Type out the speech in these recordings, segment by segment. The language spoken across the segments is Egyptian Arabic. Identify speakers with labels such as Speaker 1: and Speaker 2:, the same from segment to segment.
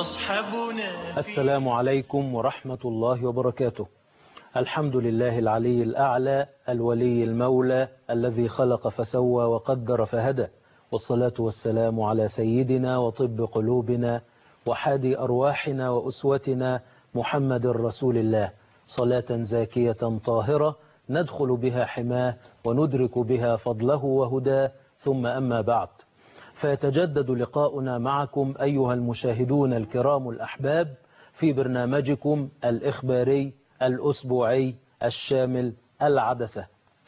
Speaker 1: يصحبنا
Speaker 2: السلام عليكم ورحمة الله وبركاته الحمد لله العلي الأعلى الولي المولى الذي خلق فسوى وقدر فهدى والصلاة والسلام على سيدنا وطب قلوبنا وحادي أرواحنا وأسوتنا محمد رسول الله صلاة زاكية طاهرة ندخل بها حماه وندرك بها فضله وهداه ثم أما بعد فيتجدد لقاؤنا معكم أيها المشاهدون الكرام الأحباب في برنامجكم الإخباري الأسبوعي الشامل العدسة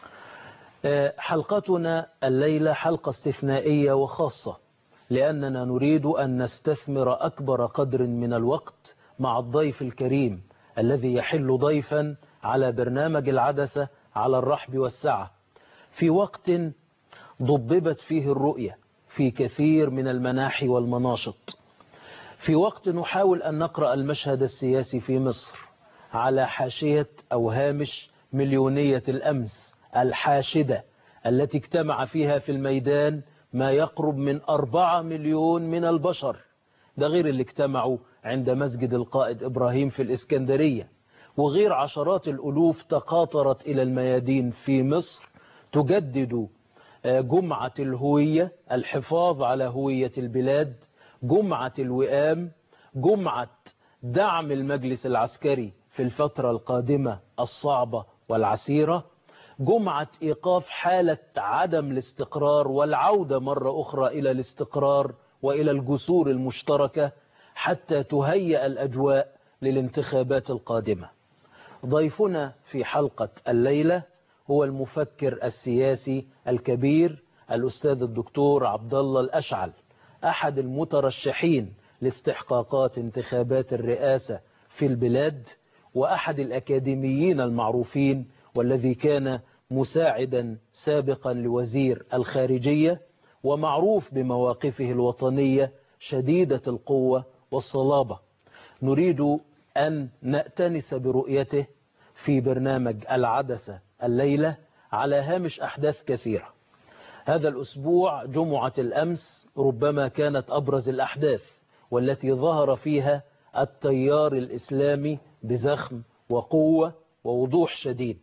Speaker 2: حلقتنا الليلة حلقة استثنائية وخاصة لأننا نريد أن نستثمر أكبر قدر من الوقت مع الضيف الكريم الذي يحل ضيفا على برنامج العدسة على الرحب والسعة في وقت ضببت فيه الرؤية في كثير من المناحي والمناشط في وقت نحاول أن نقرأ المشهد السياسي في مصر على حاشية أو هامش مليونية الأمس الحاشدة التي اجتمع فيها في الميدان ما يقرب من أربعة مليون من البشر ده غير اللي اجتمعوا عند مسجد القائد إبراهيم في الإسكندرية وغير عشرات الألوف تقاطرت إلى الميادين في مصر تجدد جمعة الهوية الحفاظ على هوية البلاد جمعة الوئام جمعة دعم المجلس العسكري في الفترة القادمة الصعبة والعسيرة جمعة إيقاف حالة عدم الاستقرار والعودة مرة أخرى إلى الاستقرار وإلى الجسور المشتركة حتى تهيأ الأجواء للانتخابات القادمة ضيفنا في حلقة الليلة هو المفكر السياسي الكبير الأستاذ الدكتور عبد الله الأشعل أحد المترشحين لاستحقاقات انتخابات الرئاسة في البلاد وأحد الأكاديميين المعروفين والذي كان مساعدا سابقا لوزير الخارجية ومعروف بمواقفه الوطنية شديدة القوة والصلابة نريد أن نأتنس برؤيته في برنامج العدسة الليلة على هامش أحداث كثيرة هذا الأسبوع جمعة الأمس ربما كانت أبرز الأحداث والتي ظهر فيها التيار الإسلامي بزخم وقوة ووضوح شديد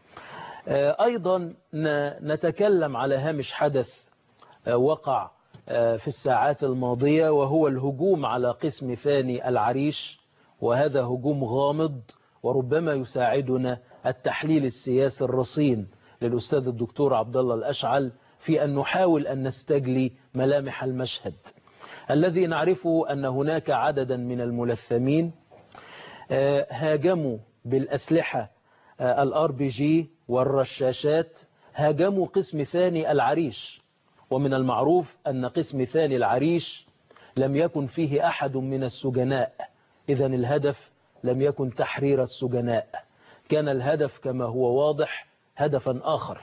Speaker 2: أيضا نتكلم على هامش حدث وقع في الساعات الماضية وهو الهجوم على قسم ثاني العريش وهذا هجوم غامض وربما يساعدنا التحليل السياسي الرصين للأستاذ الدكتور عبد الله الأشعل في أن نحاول أن نستجلي ملامح المشهد الذي نعرفه أن هناك عددا من الملثمين هاجموا بالأسلحة الار بي جي والرشاشات هاجموا قسم ثاني العريش ومن المعروف أن قسم ثاني العريش لم يكن فيه أحد من السجناء إذا الهدف لم يكن تحرير السجناء كان الهدف كما هو واضح هدفا آخر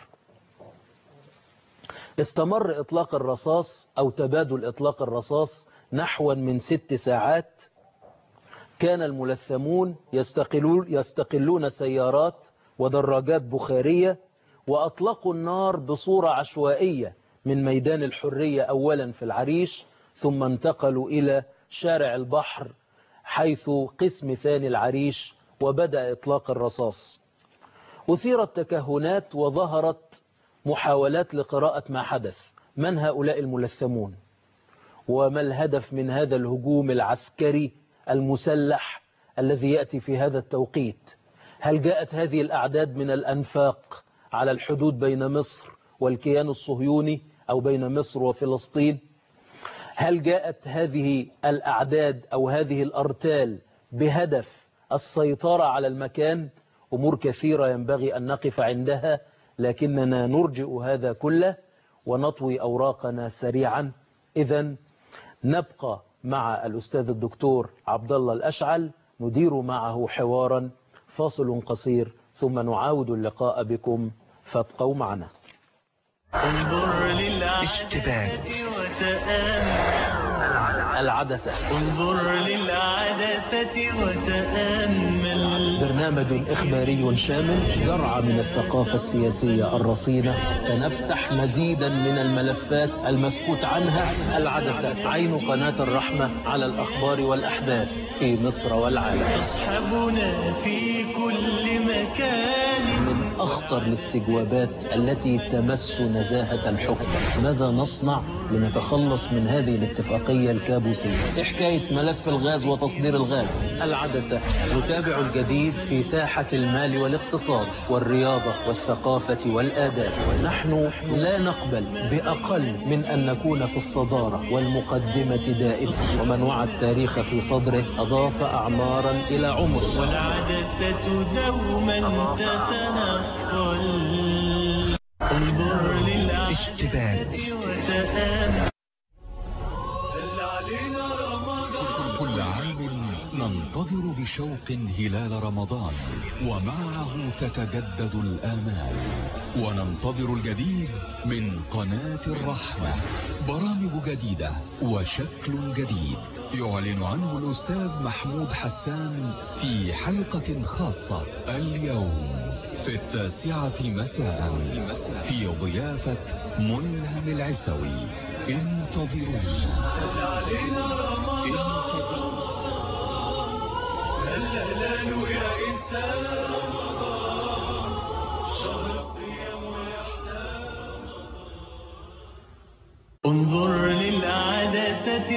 Speaker 2: استمر إطلاق الرصاص أو تبادل إطلاق الرصاص نحو من ست ساعات كان الملثمون يستقلون, يستقلون سيارات ودراجات بخارية وأطلقوا النار بصورة عشوائية من ميدان الحرية أولا في العريش ثم انتقلوا إلى شارع البحر حيث قسم ثاني العريش وبدأ إطلاق الرصاص أثيرت تكهنات وظهرت محاولات لقراءة ما حدث من هؤلاء الملثمون وما الهدف من هذا الهجوم العسكري المسلح الذي يأتي في هذا التوقيت هل جاءت هذه الأعداد من الأنفاق على الحدود بين مصر والكيان الصهيوني أو بين مصر وفلسطين هل جاءت هذه الأعداد أو هذه الأرتال بهدف السيطرة على المكان أمور كثيرة ينبغي أن نقف عندها لكننا نرجئ هذا كله ونطوي أوراقنا سريعا إذا نبقى مع الأستاذ الدكتور عبد الله الأشعل ندير معه حوارا فاصل قصير ثم نعاود اللقاء بكم فابقوا معنا
Speaker 1: انظر للعجائب وتأمل
Speaker 2: العدسة
Speaker 1: انظر للعدسة وتأمل
Speaker 2: برنامج إخباري شامل جرعة من الثقافة السياسية الرصينة سنفتح مزيدا من الملفات المسكوت عنها العدسة عين قناة الرحمة على الأخبار والأحداث في مصر والعالم
Speaker 1: تصحبنا في كل مكان
Speaker 2: من أخطر الاستجوابات التي تمس نزاهة الحكم ماذا نصنع لنتخلص من هذه الاتفاقية الكابوسية إيه حكاية ملف الغاز وتصدير الغاز العدسة نتابع الجديد في ساحة المال والاقتصاد والرياضة والثقافة والآداب ونحن لا نقبل بأقل من أن نكون في الصدارة والمقدمة دائما ومن وعى التاريخ في صدره أضاف أعمارا إلى عمره
Speaker 1: والعدسة دوما تتنقل انظر
Speaker 3: اشتباك
Speaker 1: للعدسة وتأمل
Speaker 3: كل عام ننتظر بشوق هلال رمضان ومعه تتجدد الآمال وننتظر الجديد من قناة الرحمة برامج جديدة وشكل جديد يعلن عنه الأستاذ محمود حسان في حلقة خاصة اليوم في التاسعة مساء في ضيافة ملهم العسوي انتظرونا انتظرونا
Speaker 1: انظر للعدسة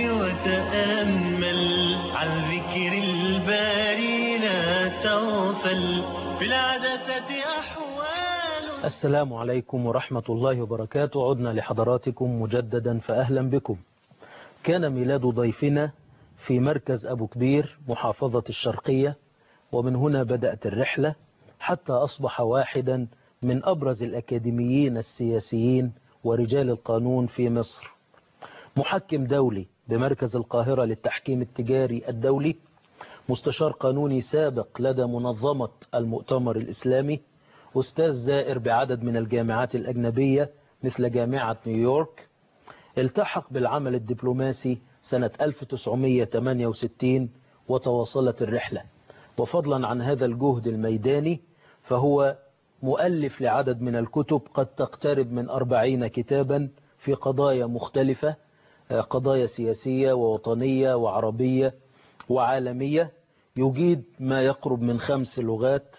Speaker 1: وتأمل عن ذكر الباري لا تغفل في العدسة أحوال
Speaker 2: السلام عليكم ورحمة الله وبركاته عدنا لحضراتكم مجددا فأهلا بكم كان ميلاد ضيفنا في مركز أبو كبير محافظة الشرقية ومن هنا بدأت الرحلة حتى أصبح واحدا من أبرز الأكاديميين السياسيين ورجال القانون في مصر محكم دولي بمركز القاهرة للتحكيم التجاري الدولي مستشار قانوني سابق لدى منظمة المؤتمر الإسلامي أستاذ زائر بعدد من الجامعات الأجنبية مثل جامعة نيويورك التحق بالعمل الدبلوماسي سنة 1968 وتواصلت الرحلة وفضلا عن هذا الجهد الميداني فهو مؤلف لعدد من الكتب قد تقترب من أربعين كتابا في قضايا مختلفة قضايا سياسية ووطنية وعربية وعالمية يجيد ما يقرب من خمس لغات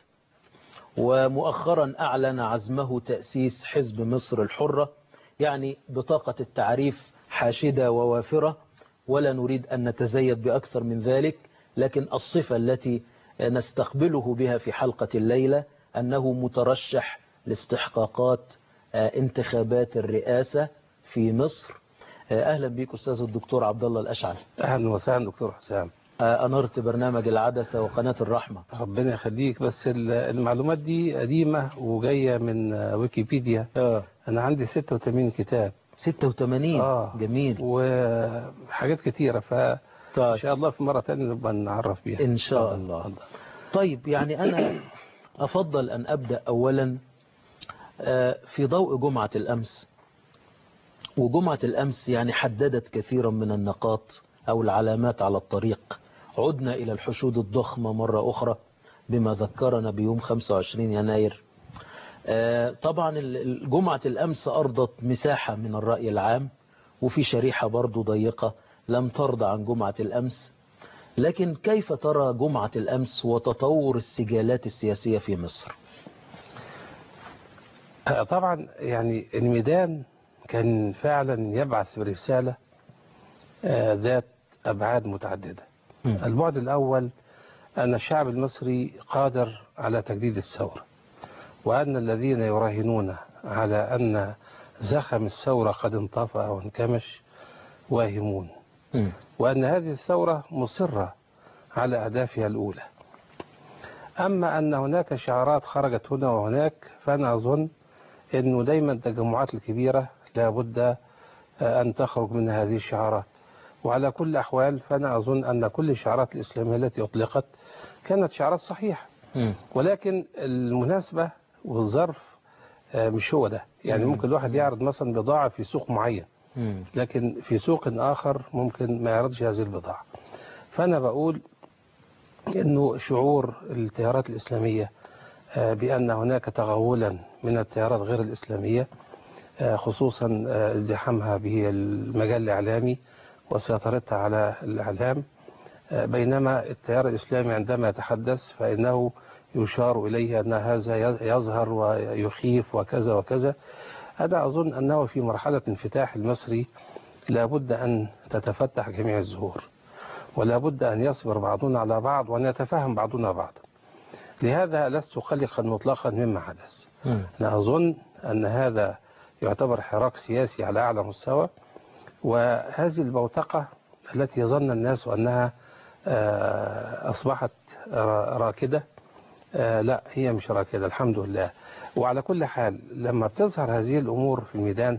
Speaker 2: ومؤخرا أعلن عزمه تأسيس حزب مصر الحرة يعني بطاقة التعريف حاشدة ووافرة ولا نريد أن نتزيد بأكثر من ذلك لكن الصفة التي نستقبله بها في حلقة الليلة أنه مترشح لاستحقاقات انتخابات الرئاسة في مصر أهلا بك أستاذ الدكتور عبد الله الأشعل
Speaker 4: اهلا وسهلا دكتور حسام
Speaker 2: أنرت برنامج العدسة وقناة الرحمة
Speaker 4: ربنا يخليك بس ال- المعلومات دي قديمة وجاية من ويكيبيديا
Speaker 2: آه.
Speaker 4: أنا عندي 86 كتاب
Speaker 2: 86
Speaker 4: آه.
Speaker 2: جميل
Speaker 4: وحاجات كتيرة فإن
Speaker 2: طيب
Speaker 4: شاء الله في مرة تانية نبقى نعرف بيها
Speaker 2: إن شاء
Speaker 4: اتفضل،
Speaker 2: الله.
Speaker 4: اتفضل.
Speaker 2: طيب يعني أنا أفضل أن أبدأ أولا آه، في ضوء جمعة الأمس وجمعة الأمس يعني حددت كثيرا من النقاط أو العلامات على الطريق عدنا إلى الحشود الضخمة مرة أخرى بما ذكرنا بيوم 25 يناير آه، طبعا ال- ال- جمعة الأمس أرضت مساحة من الرأي العام وفي شريحة برضو ضيقة لم ترضى عن جمعة الأمس لكن كيف ترى جمعة الأمس وتطور السجالات السياسية في مصر
Speaker 4: آه، طبعا يعني الميدان كان فعلا يبعث برسالة آه، ذات أبعاد متعددة
Speaker 2: مم.
Speaker 4: البعد الأول أن الشعب المصري قادر على تجديد الثورة وأن الذين يراهنون على أن زخم الثورة قد انطفأ وانكمش واهمون
Speaker 2: مم.
Speaker 4: وأن هذه الثورة مصرة على أهدافها الأولى أما أن هناك شعارات خرجت هنا وهناك فأنا أظن أنه دايما التجمعات الكبيرة لابد أن تخرج من هذه الشعارات وعلى كل الأحوال فأنا أظن أن كل الشعارات الإسلامية التي أطلقت كانت شعارات صحيحة
Speaker 2: مم.
Speaker 4: ولكن المناسبة والظرف آه، مش هو ده يعني
Speaker 2: مم.
Speaker 4: ممكن الواحد يعرض مثلا بضاعة في سوق معين
Speaker 2: مم.
Speaker 4: لكن في سوق آخر ممكن ما يعرضش هذه البضاعة فأنا بقول أنه شعور التيارات الإسلامية آه، بأن هناك تغولا من التيارات غير الإسلامية آه، خصوصا آه، ازدحامها بالمجال الإعلامي وسيطرتها على الإعلام آه، بينما التيار الإسلامي عندما يتحدث فإنه يشار إليه أن هذا يظهر ويخيف وكذا وكذا أنا أظن أنه في مرحلة انفتاح المصري لابد أن تتفتح جميع الزهور ولا بد أن يصبر بعضنا على بعض وأن يتفهم بعضنا بعضا لهذا لست قلقا مطلقا مما حدث
Speaker 2: مم.
Speaker 4: أنا أظن أن هذا يعتبر حراك سياسي على أعلى مستوى وهذه البوتقة التي يظن الناس أنها آه، أصبحت را- راكدة آه، لا هي مش راكدة الحمد لله وعلى كل حال لما بتظهر هذه الأمور في الميدان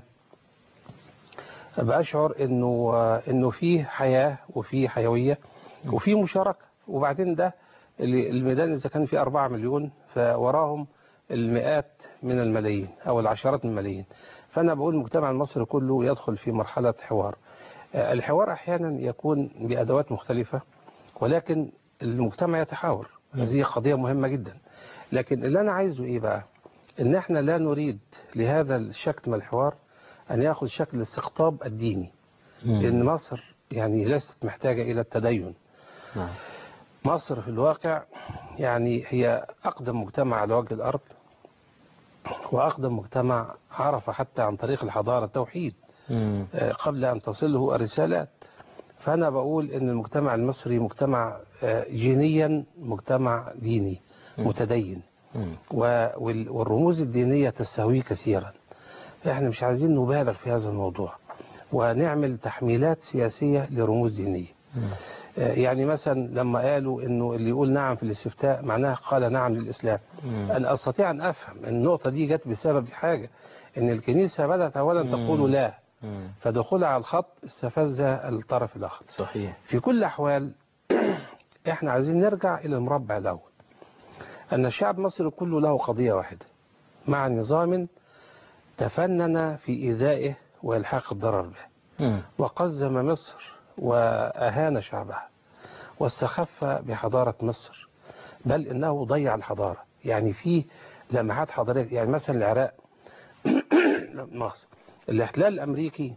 Speaker 4: بأشعر إنه آه، إنه في حياة وفي حيوية وفي مشاركة وبعدين ده اللي- الميدان إذا كان فيه أربعة مليون فوراهم المئات من الملايين أو العشرات من الملايين فأنا بقول المجتمع المصري كله يدخل في مرحلة حوار آه، الحوار أحيانا يكون بأدوات مختلفة ولكن المجتمع يتحاور هذه قضية مهمة جدا لكن اللي أنا عايزه إيه بقى إن إحنا لا نريد لهذا الشكل من الحوار أن يأخذ شكل الاستقطاب الديني لأن مصر يعني ليست محتاجة إلى التدين
Speaker 2: نعم.
Speaker 4: مصر في الواقع يعني هي أقدم مجتمع على وجه الأرض وأقدم مجتمع عرف حتى عن طريق الحضارة التوحيد
Speaker 2: مم.
Speaker 4: آه، قبل أن تصله الرسالات فأنا بقول أن المجتمع المصري مجتمع آه، جينيا مجتمع ديني متدين
Speaker 2: مم.
Speaker 4: و- وال- والرموز الدينية تستهويه كثيرا احنا مش عايزين نبالغ في هذا الموضوع ونعمل تحميلات سياسية لرموز دينية
Speaker 2: مم.
Speaker 4: آه، يعني مثلا لما قالوا انه اللي يقول نعم في الاستفتاء معناه قال نعم للإسلام
Speaker 2: مم.
Speaker 4: أنا أستطيع أن أفهم أن النقطة دي جت بسبب حاجة أن الكنيسة بدأت أولا تقول لا
Speaker 2: مم.
Speaker 4: فدخولها على الخط استفز الطرف الآخر
Speaker 2: صحيح
Speaker 4: في كل الأحوال إحنا عايزين نرجع إلى المربع الأول أن الشعب المصري كله له قضية واحدة مع نظام تفنن في إيذائه وإلحاق الضرر به
Speaker 2: مم.
Speaker 4: وقزم مصر وأهان شعبها واستخف بحضارة مصر بل إنه ضيع الحضارة يعني في لمحات حضارية يعني مثلا العراق مصر الاحتلال الأمريكي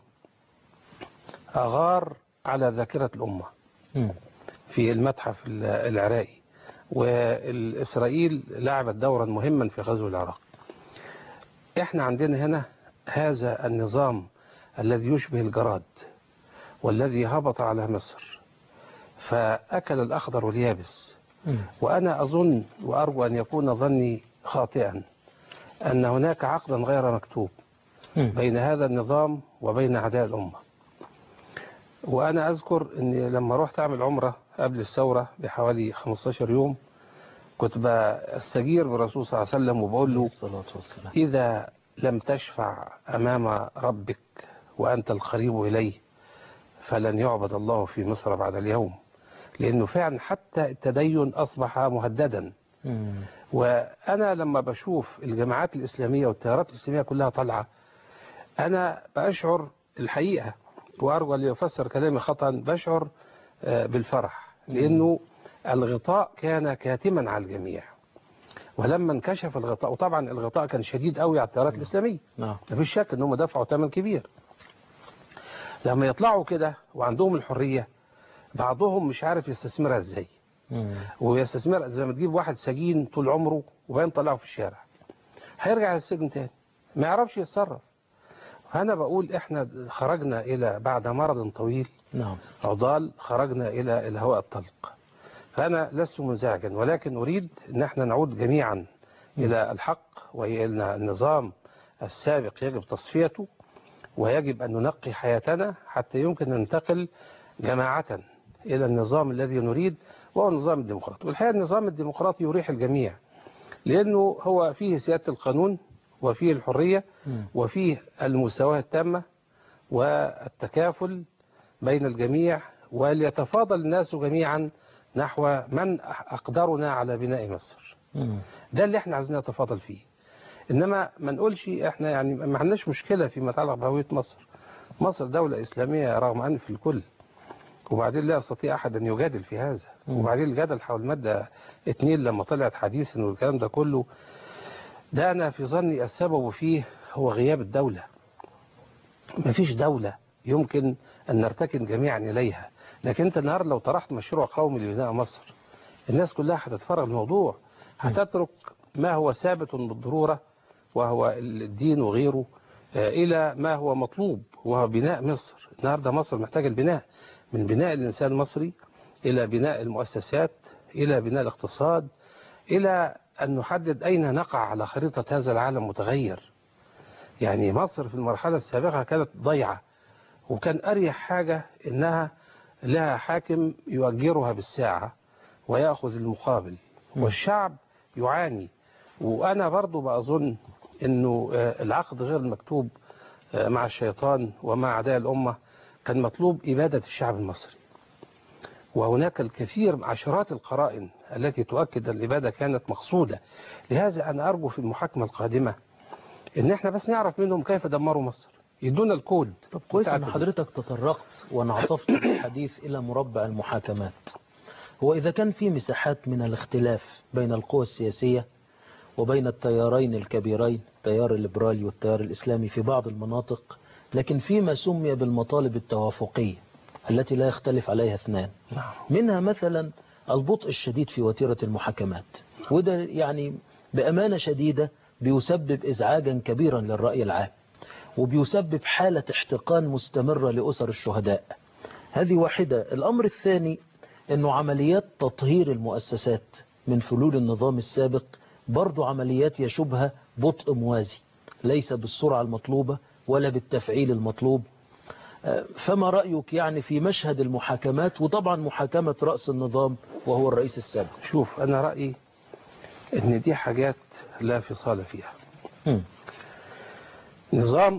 Speaker 4: أغار على ذاكرة الأمة
Speaker 2: مم.
Speaker 4: في المتحف ال- العراقي والإسرائيل لعبت دورا مهما في غزو العراق احنا عندنا هنا هذا النظام الذي يشبه الجراد والذي هبط على مصر فأكل الأخضر واليابس
Speaker 2: مم.
Speaker 4: وأنا أظن وأرجو أن يكون ظني خاطئا أن هناك عقدا غير مكتوب
Speaker 2: مم.
Speaker 4: بين هذا النظام وبين أعداء الأمة وأنا أذكر أني لما رحت أعمل عمرة قبل الثورة بحوالي 15 يوم كنت بستجير بالرسول صلى الله عليه وسلم وبقول
Speaker 2: عليه
Speaker 4: له
Speaker 2: الصلاة والسلام
Speaker 4: إذا لم تشفع أمام ربك وأنت القريب إليه فلن يعبد الله في مصر بعد اليوم لأنه فعلا حتى التدين أصبح مهددا
Speaker 2: مم.
Speaker 4: وأنا لما بشوف الجماعات الإسلامية والتيارات الإسلامية كلها طالعة أنا بأشعر الحقيقة وأرجو أن يفسر كلامي خطأ بشعر آه، بالفرح لأنه الغطاء كان كاتما على الجميع ولما انكشف الغطاء وطبعا الغطاء كان شديد قوي على التيارات الإسلامية
Speaker 2: نعم
Speaker 4: مفيش شك انهم دفعوا ثمن كبير لما يطلعوا كده وعندهم الحرية بعضهم مش عارف يستثمرها ازاي
Speaker 2: مم.
Speaker 4: ويستثمر زي ما تجيب واحد سجين طول عمره وبعدين طلعه في الشارع هيرجع السجن تاني ما يعرفش يتصرف فأنا بقول احنا خرجنا إلى بعد مرض طويل
Speaker 2: نعم
Speaker 4: عضال خرجنا إلى الهواء الطلق فأنا لست منزعجا ولكن أريد أن احنا نعود جميعا إلى الحق وهي أن النظام السابق يجب تصفيته ويجب أن ننقي حياتنا حتى يمكن أن ننتقل جماعة إلى النظام الذي نريد وهو النظام الديمقراطي والحقيقة النظام الديمقراطي يريح الجميع لأنه هو فيه سيادة القانون وفيه الحرية
Speaker 2: مم.
Speaker 4: وفيه المساواة التامة والتكافل بين الجميع وليتفاضل الناس جميعا نحو من أقدرنا على بناء مصر
Speaker 2: مم.
Speaker 4: ده اللي احنا عايزين نتفاضل فيه انما ما نقولش احنا يعني ما عندناش مشكله فيما يتعلق بهويه مصر مصر دولة إسلامية رغم أن في الكل وبعدين لا يستطيع أحد أن يجادل في هذا وبعدين الجدل حول مادة اتنين لما طلعت حديثا والكلام ده كله ده أنا في ظني السبب فيه هو غياب الدولة مفيش دولة يمكن أن نرتكن جميعا إليها لكن أنت النهاردة لو طرحت مشروع قومي لبناء مصر الناس كلها هتتفرغ الموضوع هتترك ما هو ثابت بالضرورة وهو الدين وغيره آه، إلى ما هو مطلوب وهو بناء مصر النهاردة مصر محتاجة البناء من بناء الإنسان المصري إلى بناء المؤسسات إلى بناء الاقتصاد إلى أن نحدد أين نقع على خريطة هذا العالم متغير يعني مصر في المرحلة السابقة كانت ضيعة وكان أريح حاجة إنها لها حاكم يؤجرها بالساعة ويأخذ المقابل والشعب يعاني وأنا برضو بأظن أنه آه، العقد غير المكتوب آه، مع الشيطان ومع أعداء الأمة كان مطلوب إبادة الشعب المصري وهناك الكثير عشرات القرائن التي تؤكد أن الإبادة كانت مقصودة لهذا أنا أرجو في المحاكمة القادمة إن إحنا بس نعرف منهم كيف دمروا مصر يدونا الكود
Speaker 2: طب كويس ان
Speaker 4: بتاعت-
Speaker 2: حضرتك تطرقت وانعطفت الحديث الى مربع المحاكمات هو اذا كان في مساحات من الاختلاف بين القوى السياسية وبين التيارين الكبيرين التيار الليبرالي والتيار الاسلامي في بعض المناطق لكن فيما سمي بالمطالب التوافقية التي لا يختلف عليها اثنان منها مثلا البطء الشديد في وتيرة المحاكمات وده يعني بأمانة شديدة بيسبب إزعاجا كبيرا للرأي العام وبيسبب حالة احتقان مستمرة لأسر الشهداء هذه واحدة الأمر الثاني أنه عمليات تطهير المؤسسات من فلول النظام السابق برضو عمليات يشبها بطء موازي ليس بالسرعة المطلوبة ولا بالتفعيل المطلوب آه، فما رأيك يعني في مشهد المحاكمات وطبعا محاكمة رأس النظام وهو الرئيس السابق
Speaker 4: شوف أنا رأيي إن دي حاجات لا فصال فيها
Speaker 2: مم.
Speaker 4: نظام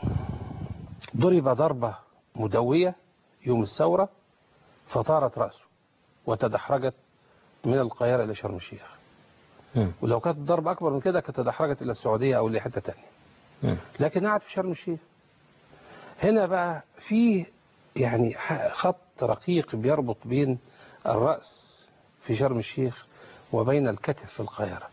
Speaker 4: ضرب ضربة مدوية يوم الثورة فطارت رأسه وتدحرجت من القاهرة إلى شرم الشيخ
Speaker 2: مم.
Speaker 4: ولو كانت الضربة أكبر من كده كانت تدحرجت إلى السعودية أو لحتة تانية
Speaker 2: مم.
Speaker 4: لكن قعد في شرم الشيخ هنا بقى في يعني ح- خط رقيق بيربط بين الرأس في شرم الشيخ وبين الكتف في القاهرة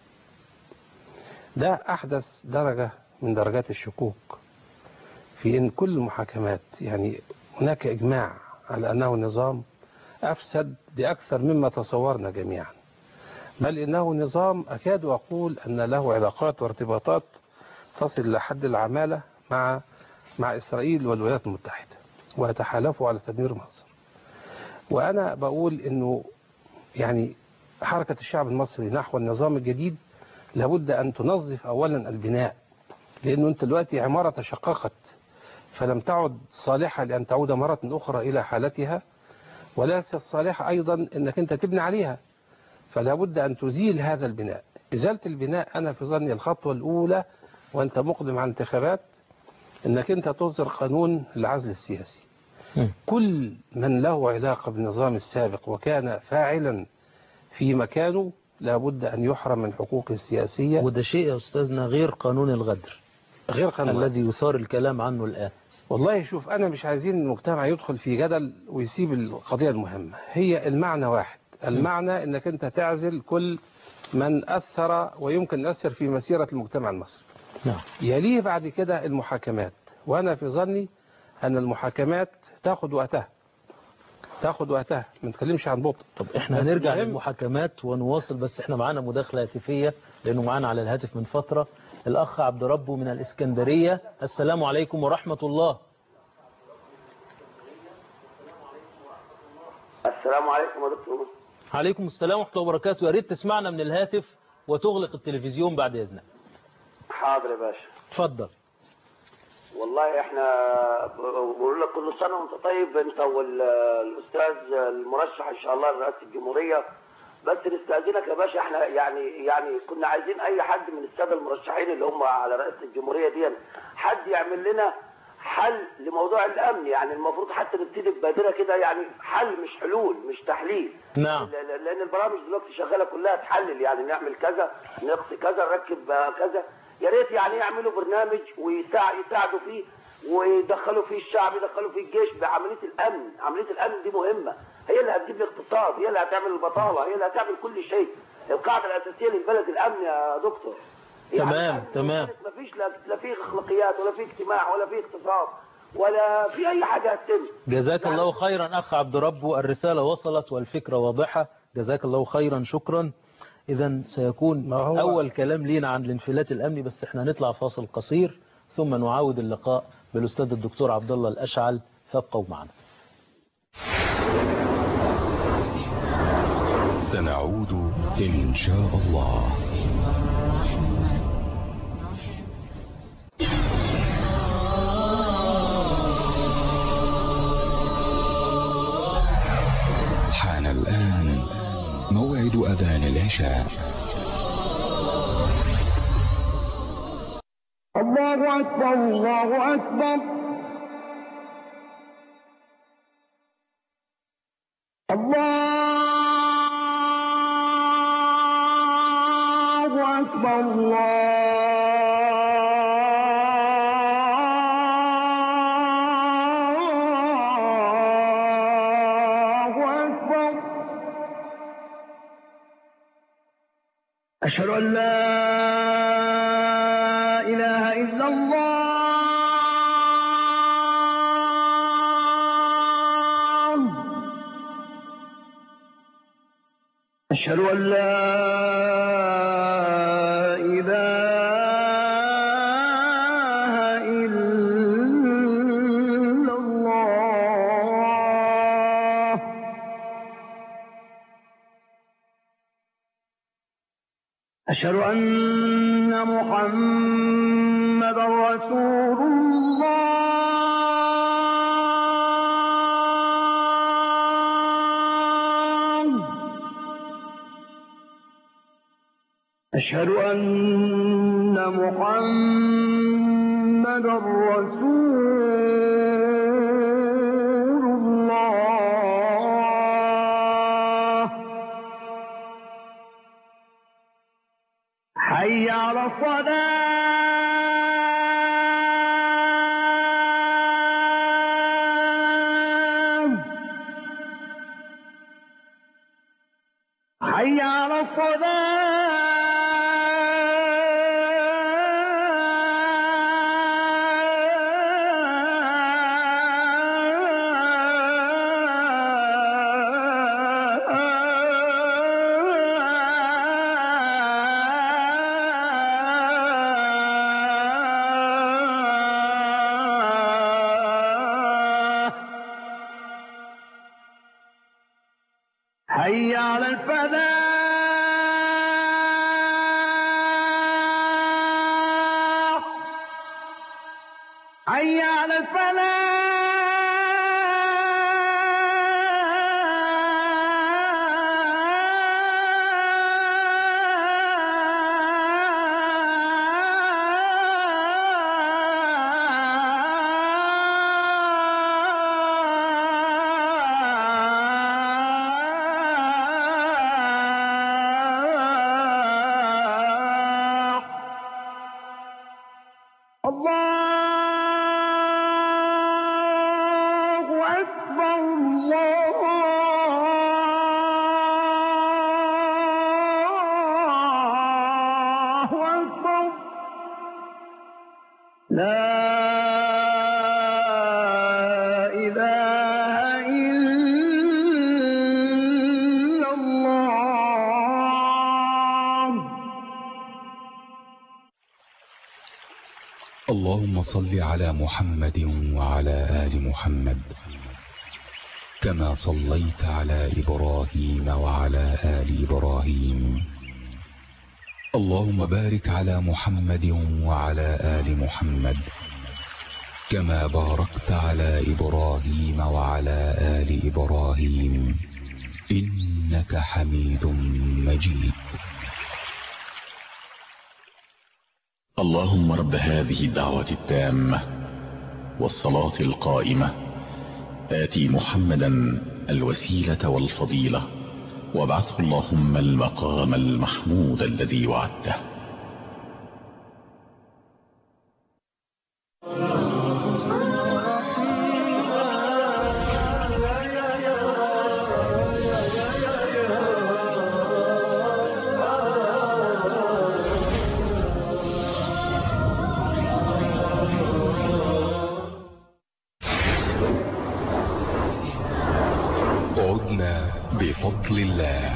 Speaker 4: ده أحدث درجة من درجات الشكوك في أن كل المحاكمات يعني هناك إجماع على أنه نظام أفسد بأكثر مما تصورنا جميعا بل إنه نظام أكاد أقول أن له علاقات وارتباطات تصل لحد العمالة مع مع إسرائيل والولايات المتحدة ويتحالفوا على تدمير مصر وأنا بقول أنه يعني حركة الشعب المصري نحو النظام الجديد لابد أن تنظف أولا البناء لأنه أنت دلوقتي عمارة تشققت فلم تعد صالحة لأن تعود مرة أخرى إلى حالتها وليست صالحة أيضا أنك أنت تبني عليها فلا بد أن تزيل هذا البناء إزالة البناء أنا في ظني الخطوة الأولى وأنت مقدم على انتخابات أنك أنت تصدر قانون العزل السياسي
Speaker 2: مم.
Speaker 4: كل من له علاقة بالنظام السابق وكان فاعلا في مكانه لابد أن يحرم من حقوقه السياسية
Speaker 2: وده شيء يا أستاذنا غير قانون الغدر
Speaker 4: غير قانون
Speaker 2: الذي يثار الكلام عنه الآن
Speaker 4: والله شوف أنا مش عايزين المجتمع يدخل في جدل ويسيب القضية المهمة هي المعنى واحد المعنى أنك أنت تعزل كل من أثر ويمكن أثر في مسيرة المجتمع المصري
Speaker 2: نعم
Speaker 4: يليه بعد كده المحاكمات وأنا في ظني أن المحاكمات تاخد وقتها تاخد وقتها ما نتكلمش عن بطء
Speaker 2: طب احنا
Speaker 4: بس
Speaker 2: هنرجع
Speaker 4: مهم-
Speaker 2: للمحاكمات ونواصل بس احنا معانا مداخلة هاتفية لأنه معانا على الهاتف من فترة الأخ عبد ربه من الإسكندرية السلام عليكم ورحمة الله
Speaker 5: السلام عليكم يا دكتور
Speaker 2: عليكم السلام ورحمة الله وبركاته يا ريت تسمعنا من الهاتف وتغلق التلفزيون بعد إذنك
Speaker 5: حاضر يا باشا
Speaker 2: اتفضل
Speaker 5: والله احنا بقول لك كل سنه وانت طيب انت والاستاذ المرشح ان شاء الله لرئاسه الجمهوريه بس نستاذنك يا باشا احنا يعني يعني كنا عايزين اي حد من الساده المرشحين اللي هم على رئاسه الجمهوريه دي حد يعمل لنا حل لموضوع الامن يعني المفروض حتى نبتدي ببادره كده يعني حل مش حلول مش تحليل
Speaker 2: نعم
Speaker 5: ل- ل- لان البرامج دلوقتي شغاله كلها تحلل يعني نعمل كذا نقص كذا نركب آه، كذا يا ريت يعني يعملوا برنامج ويساعدوا فيه ويدخلوا فيه الشعب يدخلوا فيه الجيش بعمليه الامن عمليه الامن دي مهمه هي اللي هتجيب الاقتصاد هي اللي هتعمل البطاله هي اللي هتعمل كل شيء القاعده الاساسيه للبلد الامن يا دكتور
Speaker 2: تمام،
Speaker 5: الأمن
Speaker 2: تمام.
Speaker 5: ما فيش لا لا فيه اخلاقيات ولا فيه اجتماع ولا فيه اقتصاد ولا في اي حاجه هتتم
Speaker 2: جزاك
Speaker 5: يعني-
Speaker 2: الله خيرا أخ عبد ربه الرسالة وصلت والفكرة واضحة جزاك الله خيرا شكرا إذا سيكون
Speaker 4: ما هو-
Speaker 2: أول كلام لينا عن الانفلات الأمني بس احنا نطلع فاصل قصير ثم نعاود اللقاء بالأستاذ الدكتور عبد الله الأشعل فابقوا معنا
Speaker 3: سنعود إن شاء الله حان الآن موعد أذان العشاء
Speaker 6: الله أكبر الله أكبر الله أكبر الله أكبر أشهد أن لا إله إلا الله أشهد أن لا إله إلا الله أشهد أن محمد رسول الله أشهد أن محمد رسول الله حي على الصلاة حي على الصلاة حي على الفلاح حي على الفلاح الله أكبر الله أكبر لا إله إلا الله
Speaker 3: اللهم صل على محمد وعلى آل محمد كما صليت على إبراهيم وعلى آل إبراهيم اللهم بارك على محمد وعلى آل محمد كما باركت على إبراهيم وعلى آل إبراهيم إنك حميد مجيد
Speaker 7: اللهم رب هذه الدعوة التامة والصلاة القائمة آتي محمدا الوسيلة والفضيلة وابعثه اللهم المقام المحمود الذي وعدته
Speaker 3: الله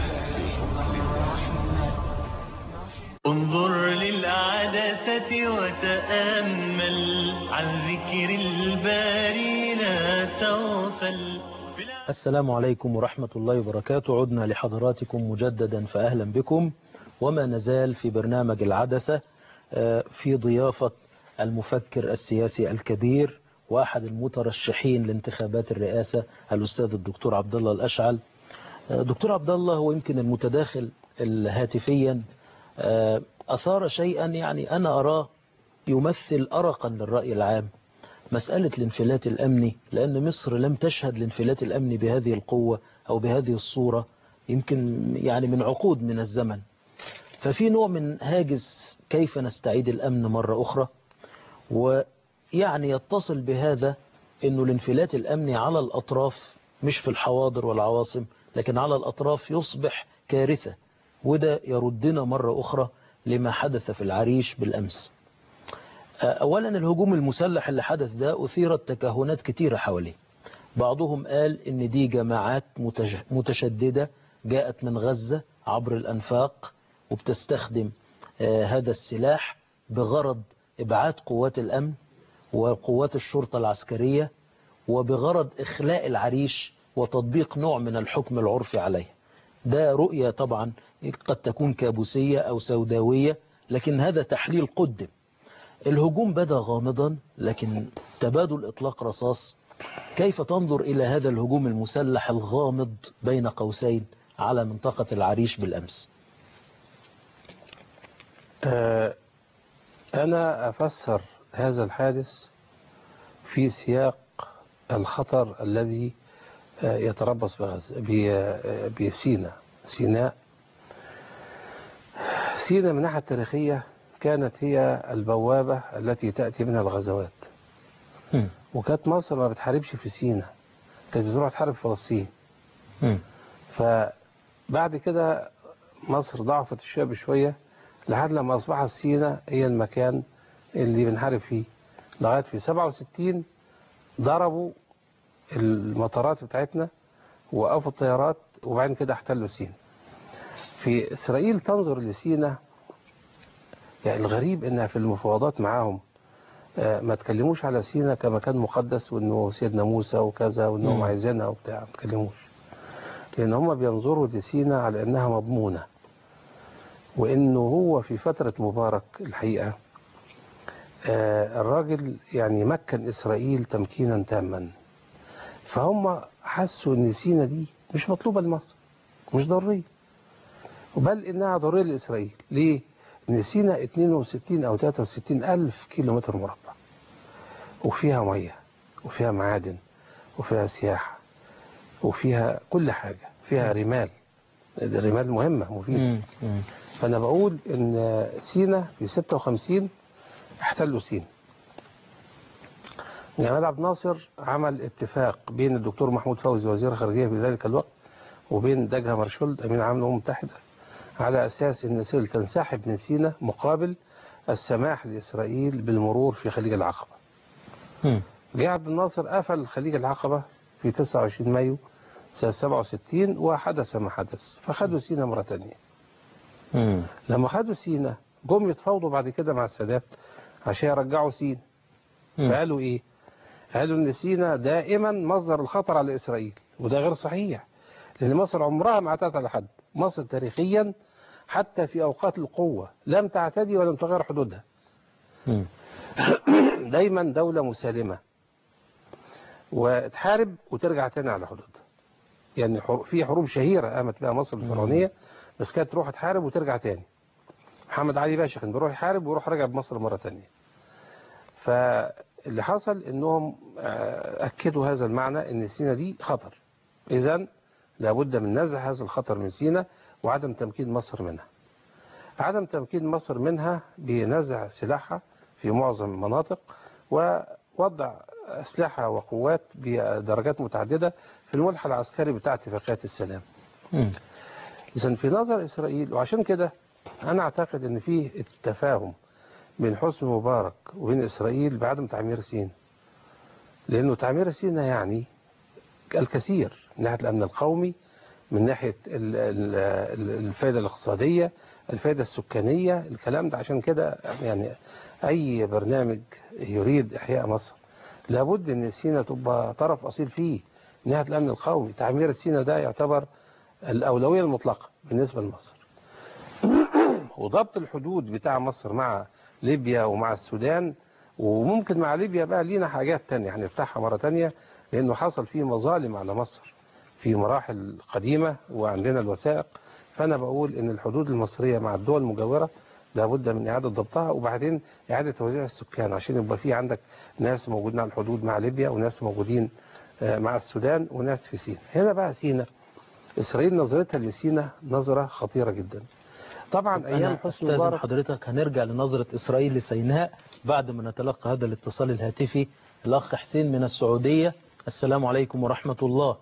Speaker 1: انظر للعدسة وتأمل عن ذكر الباري لا تغفل في الع-
Speaker 2: السلام عليكم ورحمة الله وبركاته عدنا لحضراتكم مجددا فأهلا بكم وما نزال في برنامج العدسة آه، في ضيافة المفكر السياسي الكبير وأحد المترشحين لانتخابات الرئاسة الأستاذ الدكتور عبد الله الأشعل آه، دكتور عبد الله هو يمكن المتداخل هاتفيا آه، أثار شيئا يعني أنا أراه يمثل أرقا للرأي العام مسألة الانفلات الأمني لأن مصر لم تشهد الانفلات الأمني بهذه القوة أو بهذه الصورة يمكن يعني من عقود من الزمن ففي نوع من هاجس كيف نستعيد الأمن مرة أخرى ويعني يتصل بهذا أنه الانفلات الأمني على الأطراف مش في الحواضر والعواصم لكن على الأطراف يصبح كارثة وده يردنا مرة أخرى لما حدث في العريش بالأمس أولا الهجوم المسلح اللي حدث ده أثيرت تكهنات كتيرة حواليه بعضهم قال إن دي جماعات متج- متشددة جاءت من غزة عبر الأنفاق وبتستخدم آه، هذا السلاح بغرض إبعاد قوات الأمن وقوات الشرطة العسكرية وبغرض إخلاء العريش وتطبيق نوع من الحكم العرفي عليه ده رؤية طبعا قد تكون كابوسية أو سوداوية لكن هذا تحليل قدم الهجوم بدا غامضا لكن تبادل إطلاق رصاص كيف تنظر إلى هذا الهجوم المسلح الغامض بين قوسين على منطقة العريش بالأمس
Speaker 4: آه، أنا أفسر هذا الحادث في سياق الخطر الذي آه، يتربص بغزة ب- آه، بسيناء سيناء سيناء من الناحية التاريخية كانت هي البوابة التي تأتي منها الغزوات
Speaker 2: مم.
Speaker 4: وكانت مصر ما بتحاربش في سيناء كانت بتروح تحارب في فلسطين
Speaker 2: مم.
Speaker 4: فبعد كده مصر ضعفت الشوية بشوية لحد لما أصبحت سينا هي المكان اللي بنحارب فيه لغاية في 67 ضربوا المطارات بتاعتنا وقفوا الطيارات وبعدين كده احتلوا سينا في إسرائيل تنظر لسينا يعني الغريب إنها في المفاوضات معاهم آه، ما تكلموش على سينا كمكان مقدس وإنه سيدنا موسى وكذا وإنهم
Speaker 2: مم.
Speaker 4: عايزينها وبتاع ما تكلموش لأن هم بينظروا لسينا على أنها مضمونة وإنه هو في فترة مبارك الحقيقة آه، الراجل يعني مكن إسرائيل تمكينا تاما فهم حسوا أن سينا دي مش مطلوبة لمصر مش ضرورية بل إنها ضرورية لإسرائيل ليه؟ إن سينا 62 أو 63 ألف كيلو متر مربع وفيها مية وفيها معادن وفيها سياحة وفيها كل حاجة فيها رمال الرمال مهمة مفيدة
Speaker 2: مم. مم.
Speaker 4: فأنا بقول إن سينا في 56 احتلوا سينا جمال عبد الناصر عمل اتفاق بين الدكتور محمود فوزي وزير الخارجية في ذلك الوقت وبين دجها مارشولد أمين عام الأمم المتحدة على أساس أن إسرائيل تنسحب من سينا مقابل السماح لإسرائيل بالمرور في خليج العقبة
Speaker 2: مم.
Speaker 4: جه عبد الناصر قفل خليج العقبة في 29 مايو سنة 67 وحدث ما حدث فخدوا سينا مرة تانية
Speaker 2: مم.
Speaker 4: لما خدوا سينا جم يتفاوضوا بعد كده مع السادات عشان يرجعوا سينا
Speaker 2: مم.
Speaker 4: فقالوا ايه قالوا ان سينا دائما مصدر الخطر على اسرائيل وده غير صحيح لان مصر عمرها ما اعتدت على حد مصر تاريخيا حتى في اوقات القوه لم تعتدي ولم تغير حدودها
Speaker 2: مم.
Speaker 4: دايما دوله مسالمه وتحارب وترجع تاني على حدودها يعني حر- في حروب شهيره قامت بها مصر الفرعونيه بس كانت تروح تحارب وترجع تاني محمد علي باشا كان بيروح يحارب ويروح راجع بمصر مره تانيه فاللي حصل انهم آه، اكدوا هذا المعنى ان سينا دي خطر اذا لابد من نزع هذا الخطر من سينا وعدم تمكين مصر منها عدم تمكين مصر منها بنزع سلاحها في معظم المناطق ووضع أسلحة وقوات بدرجات متعددة في الملحة العسكري بتاع اتفاقيات السلام
Speaker 2: مم.
Speaker 4: إذا في نظر إسرائيل وعشان كده أنا أعتقد أن في التفاهم بين حسني مبارك وبين إسرائيل بعدم تعمير سينا لأنه تعمير سينا يعني الكثير من ناحية الأمن القومي من ناحية ال- ال- ال- الفائدة الاقتصادية الفائدة السكانية الكلام ده عشان كده يعني أي برنامج يريد إحياء مصر لابد أن سينا تبقى طرف أصيل فيه ناحية الأمن القومي تعمير سينا ده يعتبر الأولوية المطلقة بالنسبة لمصر وضبط الحدود بتاع مصر مع ليبيا ومع السودان وممكن مع ليبيا بقى لينا حاجات تانية هنفتحها مرة تانية لأنه حصل فيه مظالم على مصر في مراحل قديمة وعندنا الوثائق فأنا بقول إن الحدود المصرية مع الدول المجاورة لابد من إعادة ضبطها وبعدين إعادة توزيع السكان عشان يبقى في عندك ناس موجودين على الحدود مع ليبيا وناس موجودين آه، مع السودان وناس في سينا هنا بقى سينا إسرائيل نظرتها لسينا نظرة خطيرة جدا طبعا أيام
Speaker 2: أنا
Speaker 4: حسني
Speaker 2: أستاذن
Speaker 4: مبارك
Speaker 2: حضرتك هنرجع لنظرة إسرائيل لسيناء بعد ما نتلقى هذا الاتصال الهاتفي الأخ حسين من السعودية السلام عليكم ورحمة الله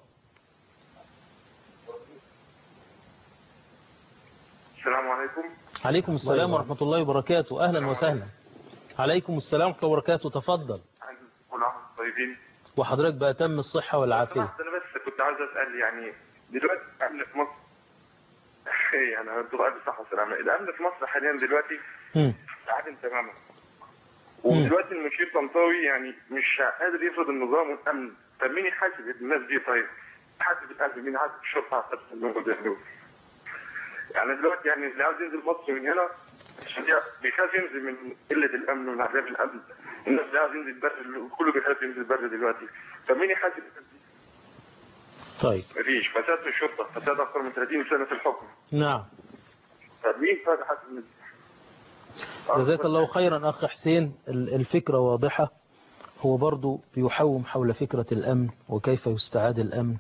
Speaker 8: السلام عليكم
Speaker 2: عليكم السلام ورحمة الله وبركاته أهلا وسهلا عليكم السلام ورحمة الله وبركاته تفضل
Speaker 8: كل عام وانتم طيبين
Speaker 2: وحضرتك بقى تم الصحة والعافية
Speaker 8: سمحت انا بس كنت عاوز اسال يعني دلوقتي الامن في مصر يعني انتوا قاعد صحه وسلامه الامن في مصر حاليا دلوقتي
Speaker 2: مم.
Speaker 8: عادم تماما ودلوقتي المشير طنطاوي يعني مش قادر يفرض النظام والامن طب مين يحاسب الناس دي طيب؟ يحاسب الامن مين يحاسب الشرطه يحاسب النور ده يعني دلوقتي يعني اللي عاوز ينزل مصر من هنا عشان بيخاف ينزل من قله الامن ومن عذاب الامن الناس اللي عاوز ينزل بر كله بيخاف ينزل بر دلوقتي طب مين يحاسب الناس دي؟
Speaker 2: طيب
Speaker 8: مفيش فساد في الشرطه فساد اكثر من 30 سنه في الحكم
Speaker 2: نعم
Speaker 8: طب مين فاز يحاسب الناس دي؟
Speaker 2: جزاك الله خيرا أخ حسين ال- الفكرة واضحة هو برضو بيحوم حول فكرة الأمن وكيف يستعاد الأمن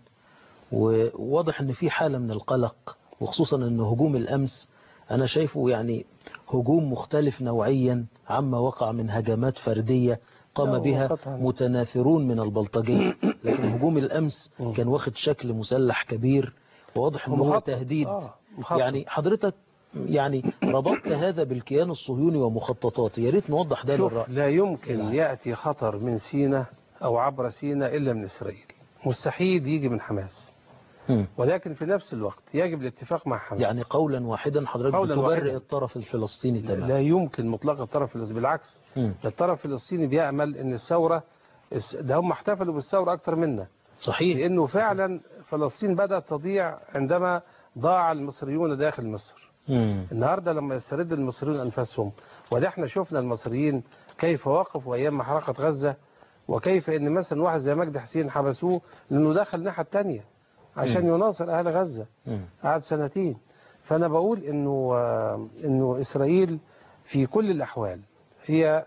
Speaker 2: وواضح أن في حالة من القلق وخصوصا أن هجوم الأمس أنا شايفه يعني هجوم مختلف نوعيا عما وقع من هجمات فردية قام
Speaker 4: لا،
Speaker 2: بها
Speaker 4: قطعاً.
Speaker 2: متناثرون من البلطجية لكن هجوم الأمس كان واخد شكل مسلح كبير وواضح أنه هو
Speaker 4: ومخطط.
Speaker 2: تهديد
Speaker 4: آه، مخطط.
Speaker 2: يعني حضرتك يعني ربطت هذا بالكيان الصهيوني ومخططاته يا ريت نوضح ده
Speaker 4: شوف
Speaker 2: للرأي
Speaker 4: لا يمكن يأتي خطر من سينا أو عبر سينا إلا من إسرائيل مستحيل يجي من حماس
Speaker 2: مم.
Speaker 4: ولكن في نفس الوقت يجب الاتفاق مع حماس
Speaker 2: يعني قولا واحدا حضرتك
Speaker 4: قولاً
Speaker 2: بتبرئ
Speaker 4: واحداً.
Speaker 2: الطرف الفلسطيني تماما
Speaker 4: لا يمكن مطلق الطرف الفلسطيني بالعكس
Speaker 2: مم.
Speaker 4: ده الطرف الفلسطيني بيأمل ان الثورة الس- ده هم احتفلوا بالثورة اكتر منا
Speaker 2: صحيح
Speaker 4: لانه فعلا فلسطين بدأت تضيع عندما ضاع المصريون داخل مصر
Speaker 2: مم.
Speaker 4: النهاردة لما يسترد المصريون أنفسهم وده احنا شفنا المصريين كيف وقفوا أيام محرقة غزة وكيف ان مثلا واحد زي مجدي حسين حبسوه لأنه دخل الناحية التانية عشان يناصر أهل غزة
Speaker 2: مم.
Speaker 4: قعد سنتين فأنا بقول إنه آه، إنه إسرائيل في كل الأحوال هي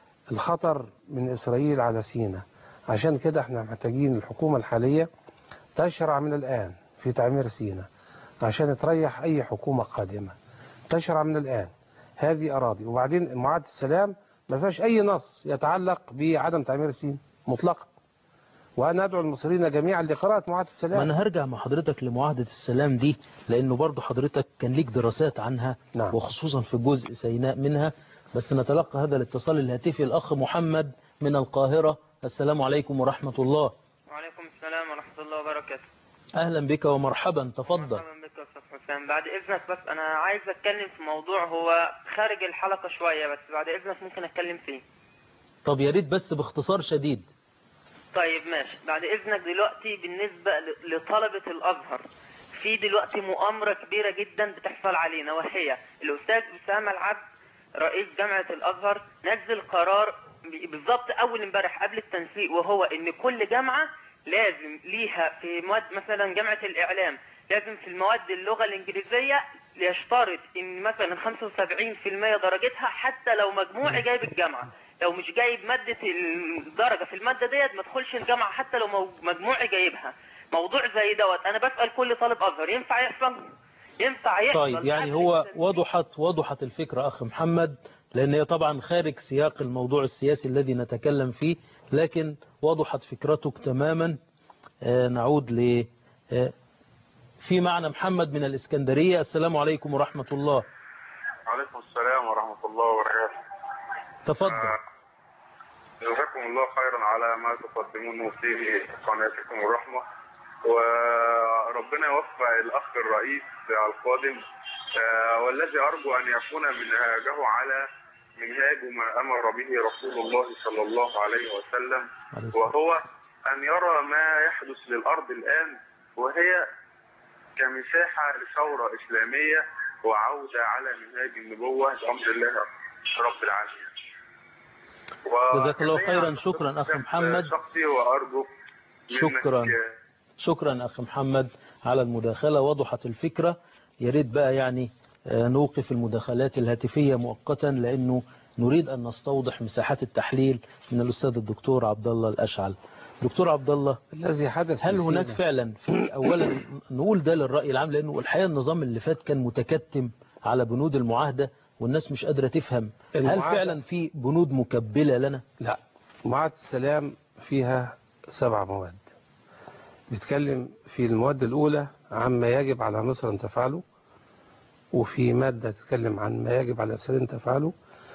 Speaker 4: الخطر من إسرائيل على سيناء عشان كده احنا محتاجين الحكومة الحالية تشرع من الآن في تعمير سيناء عشان تريح أي حكومة قادمة تشرع من الآن هذه أراضي وبعدين معاهدة السلام ما فيهاش أي نص يتعلق بعدم تعمير سيناء مطلقا وأنا أدعو المصريين جميعا لقراءة معاهدة
Speaker 2: ما
Speaker 4: السلام
Speaker 2: انا هرجع مع حضرتك لمعاهدة السلام دي لانه برضو حضرتك كان ليك دراسات عنها
Speaker 4: نعم.
Speaker 2: وخصوصا في جزء سيناء منها بس نتلقى هذا الاتصال الهاتفي الاخ محمد من القاهرة السلام عليكم ورحمة الله
Speaker 9: وعليكم السلام ورحمة الله وبركاته
Speaker 2: اهلا بك ومرحبا تفضل
Speaker 9: مرحبا بك يا أستاذ حسام بعد إذنك بس أنا عايز أتكلم في موضوع هو خارج الحلقة شوية بس بعد إذنك ممكن أتكلم فيه
Speaker 2: طب يا ريت بس باختصار شديد
Speaker 9: طيب ماشي بعد إذنك دلوقتي بالنسبة ل- لطلبة الأزهر في دلوقتي مؤامرة كبيرة جدا بتحصل علينا وهي الأستاذ أسامة العبد رئيس جامعة الأزهر نزل قرار ب- بالظبط أول امبارح قبل التنسيق وهو إن كل جامعة لازم ليها في مواد مثلا جامعة الإعلام لازم في المواد اللغة الإنجليزية يشترط إن مثلا 75% درجتها حتى لو مجموعي جايب الجامعة لو مش جايب مادة الدرجة في المادة ديت ما تدخلش الجامعة حتى لو مو- مجموعي جايبها موضوع زي دوت أنا بسأل كل طالب أزهر ينفع يحصل؟ ينفع يحصل
Speaker 2: طيب يعني
Speaker 9: قبل
Speaker 2: هو
Speaker 9: التنسيق.
Speaker 2: وضحت وضحت الفكرة أخ محمد لأن هي طبعا خارج سياق الموضوع السياسي الذي نتكلم فيه لكن وضحت فكرتك تماما آه، نعود ل آه، في معنى محمد من الإسكندرية السلام عليكم ورحمة الله
Speaker 8: وعليكم السلام ورحمه الله وبركاته
Speaker 2: تفضل
Speaker 8: جزاكم الله خيرا على ما تقدمونه في قناتكم الرحمة وربنا يوفق الأخ الرئيس القادم آه، والذي أرجو أن يكون منهاجه على منهاج ما أمر به رسول الله صلى الله عليه وسلم
Speaker 2: عليه الصلاة
Speaker 8: وهو أن يرى ما يحدث للأرض الآن وهي كمساحة لثورة إسلامية وعودة على منهاج النبوة بأمر الله رب العالمين
Speaker 2: جزاك الله خيرا.
Speaker 8: وجميعاً
Speaker 2: شكراً أخ
Speaker 8: أحب
Speaker 2: محمد.
Speaker 8: شخصي وأرجو منك
Speaker 2: شكراً. شكرا أخ محمد على المداخلة وضحت الفكرة يا ريت بقى يعني آه، نوقف المداخلات الهاتفية مؤقتا لأنه نريد أن نستوضح مساحات التحليل من الأستاذ الدكتور عبد الله الأشعل دكتور عبد الله
Speaker 4: الذي حدث
Speaker 2: هل
Speaker 4: فينا-
Speaker 2: هناك فعلا في أولا نقول ده للرأي العام لأنه الحقيقة النظام اللي فات كان متكتم على بنود المعاهدة والناس مش قادرة تفهم هل
Speaker 4: المعاهدة-
Speaker 2: فعلا في بنود مكبلة لنا
Speaker 4: لا معاهدة السلام فيها سبع مواد بيتكلم في المواد الأولى عما يجب على مصر أن تفعله وفي مادة تتكلم عن ما يجب على الإسرائيل أن تفعله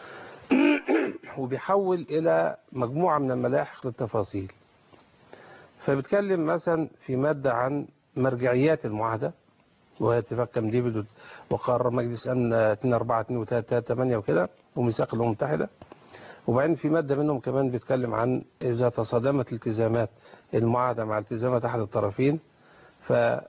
Speaker 4: وبيحول إلى مجموعة من الملاحق للتفاصيل فبيتكلم مثلا في مادة عن مرجعيات المعاهدة وهي اتفاق كام ديفيد وقرار مجلس أمن 242 و338 وكده وميثاق الأمم المتحدة وبعدين في مادة منهم كمان بيتكلم عن إذا تصادمت التزامات المعاهدة مع التزامات أحد الطرفين ف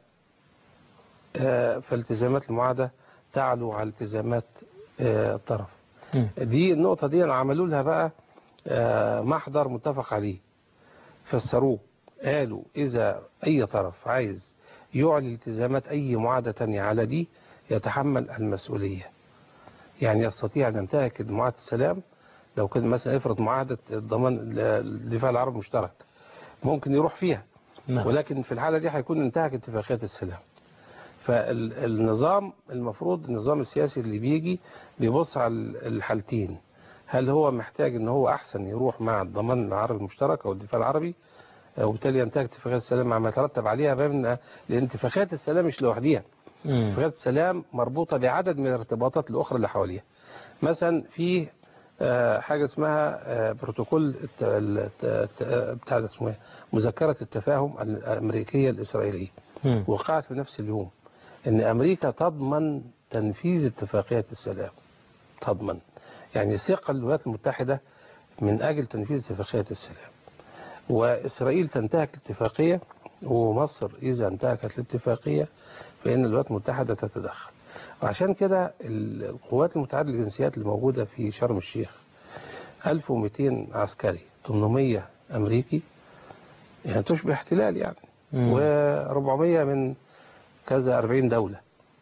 Speaker 4: آه، فالتزامات المعاهدة تعلو على التزامات آه، الطرف دي النقطة دي عملوا لها بقى آه، محضر متفق عليه فسروه قالوا إذا أي طرف عايز يعلي التزامات أي معاهدة تانية على دي يتحمل المسؤولية يعني يستطيع أن ينتهك معاهدة السلام لو كان مثلا افرض معاهدة الضمان الدفاع العربي المشترك ممكن يروح فيها
Speaker 2: نعم.
Speaker 4: ولكن في الحالة دي هيكون انتهك اتفاقيات السلام فالنظام المفروض النظام السياسي اللي بيجي بيبص على الحالتين هل هو محتاج ان هو احسن يروح مع الضمان العربي المشترك او الدفاع العربي آه، وبالتالي ينتهك اتفاقيات السلام مع ما يترتب عليها بين لان اتفاقيات السلام مش لوحديها اتفاقيات السلام مربوطة بعدد من الارتباطات الأخرى اللي حواليها مثلا في آه، حاجة اسمها آه، بروتوكول الت- الت- الت- بتاع ده اسمه ايه؟ مذكرة التفاهم الأمريكية الإسرائيلية
Speaker 2: مم.
Speaker 4: وقعت في نفس اليوم ان امريكا تضمن تنفيذ اتفاقية السلام تضمن يعني ثقة الولايات المتحدة من اجل تنفيذ اتفاقية السلام واسرائيل تنتهك الاتفاقية ومصر اذا انتهكت الاتفاقية فان الولايات المتحدة تتدخل وعشان كده القوات المتعددة للجنسيات اللي موجودة في شرم الشيخ 1200 عسكري 800 امريكي يعني تشبه احتلال يعني
Speaker 2: مم.
Speaker 4: و400 من كذا 40 دولة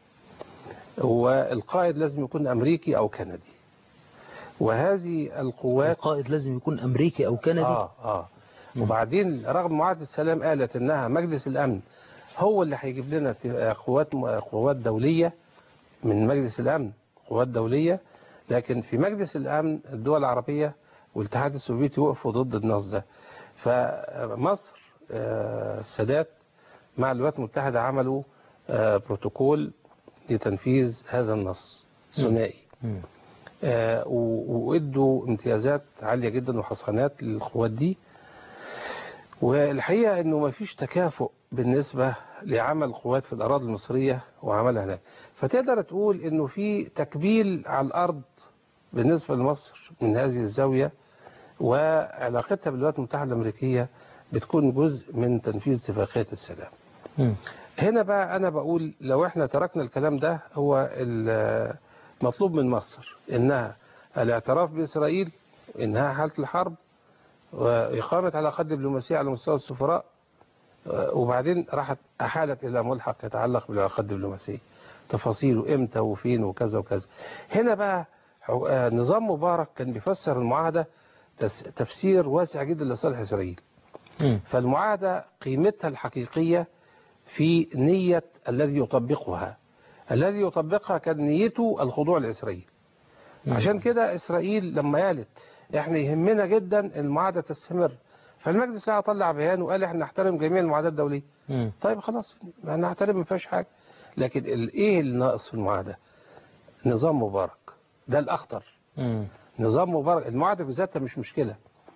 Speaker 4: والقائد لازم يكون أمريكي أو كندي وهذه القوات
Speaker 2: القائد لازم يكون أمريكي أو كندي
Speaker 4: آه آه وبعدين رغم معاهدة السلام قالت إنها مجلس الأمن هو اللي هيجيب لنا ت- قوات قوات دولية من مجلس الأمن قوات دولية لكن في مجلس الأمن الدول العربية والاتحاد السوفيتي وقفوا ضد النص ده فمصر آه، السادات مع الولايات المتحدة عملوا آه، بروتوكول لتنفيذ هذا النص ثنائي
Speaker 2: مم.
Speaker 4: آه، و- وادوا امتيازات عالية جدا وحصانات للقوات دي والحقيقة انه ما فيش تكافؤ بالنسبة لعمل قوات في الاراضي المصرية وعملها هناك فتقدر تقول انه في تكبيل على الارض بالنسبة لمصر من هذه الزاوية وعلاقتها بالولايات المتحدة الامريكية بتكون جزء من تنفيذ اتفاقية السلام
Speaker 2: مم.
Speaker 4: هنا بقى أنا بقول لو احنا تركنا الكلام ده هو ال- مطلوب من مصر إنها الاعتراف بإسرائيل إنها حالة الحرب وإقامة علاقات دبلوماسية على مستوى السفراء وبعدين راحت أحالت إلى ملحق يتعلق بالعلاقات الدبلوماسية تفاصيله إمتى وفين وكذا وكذا هنا بقى حو- آه، نظام مبارك كان بيفسر المعاهدة تس- تفسير واسع جدا لصالح إسرائيل
Speaker 2: مم.
Speaker 4: فالمعاهدة قيمتها الحقيقية في نية الذي يطبقها الذي يطبقها كان نيته الخضوع لإسرائيل عشان كده إسرائيل لما قالت احنا يهمنا جدا المعاهدة تستمر فالمجلس لا طلع بيان وقال احنا نحترم جميع المعاهدات الدولية
Speaker 2: مم.
Speaker 4: طيب خلاص ما نحترم ما فيهاش حاجة لكن ال- ايه اللي ناقص في المعاهدة نظام مبارك ده الأخطر
Speaker 2: مم.
Speaker 4: نظام مبارك المعاهدة بذاتها مش مشكلة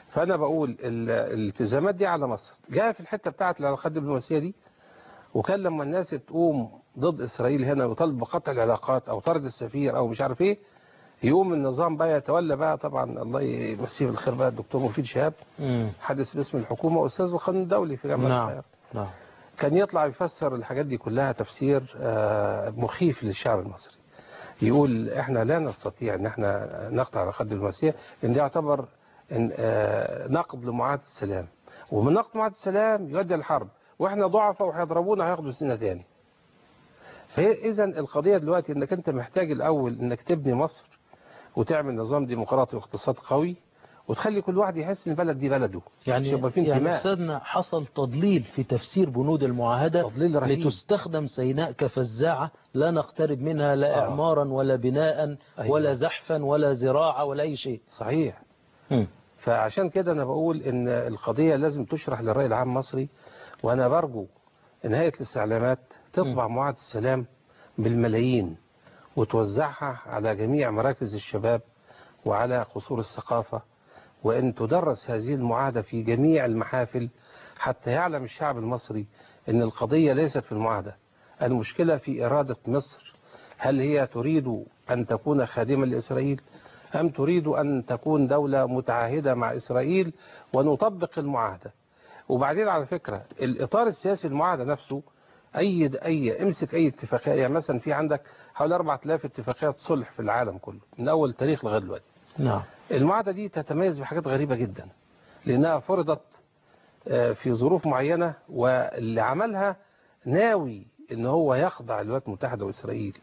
Speaker 4: فانا بقول ال- الالتزامات دي على مصر جاء في الحته بتاعت العلاقات الدبلوماسيه دي وكان لما الناس تقوم ضد اسرائيل هنا وطالب بقطع العلاقات او طرد السفير او مش عارف ايه يقوم النظام بقى يتولى بقى طبعا الله يمسيه بالخير بقى الدكتور مفيد شهاب
Speaker 2: مم.
Speaker 4: حدث باسم الحكومه واستاذ القانون الدولي في جامعه
Speaker 2: نعم
Speaker 4: القاهره
Speaker 2: نعم
Speaker 4: كان يطلع يفسر الحاجات دي كلها تفسير آه، مخيف للشعب المصري يقول احنا لا نستطيع ان احنا نقطع العلاقات الدبلوماسيه لان ده يعتبر إن آه، نقض لمعاهده السلام ومن نقض معاهده السلام يؤدي الحرب واحنا ضعفاء وهيضربونا هياخدوا سنه تاني فاذا القضيه دلوقتي انك انت محتاج الاول انك تبني مصر وتعمل نظام ديمقراطي واقتصاد قوي وتخلي كل واحد يحس ان البلد دي بلده
Speaker 2: يعني
Speaker 4: مش يبقى في
Speaker 2: يعني
Speaker 4: انتماء
Speaker 2: أستاذنا حصل تضليل في تفسير بنود المعاهدة
Speaker 4: تضليل رهيب.
Speaker 2: لتستخدم سيناء كفزاعة لا نقترب منها لا
Speaker 4: آه.
Speaker 2: إعمارا ولا بناء
Speaker 4: أيوة.
Speaker 2: ولا زحفا ولا زراعة ولا أي شيء
Speaker 4: صحيح
Speaker 2: مم.
Speaker 4: فعشان كده انا بقول ان القضيه لازم تشرح للراي العام المصري وانا برجو ان هيئه الاستعلامات تطبع معاهده السلام بالملايين وتوزعها على جميع مراكز الشباب وعلى قصور الثقافه وان تدرس هذه المعاهده في جميع المحافل حتى يعلم الشعب المصري ان القضيه ليست في المعاهده المشكله في اراده مصر هل هي تريد ان تكون خادمه لاسرائيل أم تريد أن تكون دولة متعاهدة مع إسرائيل ونطبق المعاهدة وبعدين على فكرة الإطار السياسي المعاهدة نفسه أي أي امسك أي اتفاقية يعني مثلا في عندك حوالي 4000 اتفاقيات صلح في العالم كله من أول تاريخ لغاية دلوقتي
Speaker 2: نعم
Speaker 4: المعاهدة دي تتميز بحاجات غريبة جدا لأنها فرضت آه، في ظروف معينة واللي عملها ناوي ان هو يخضع للولايات المتحدة وإسرائيل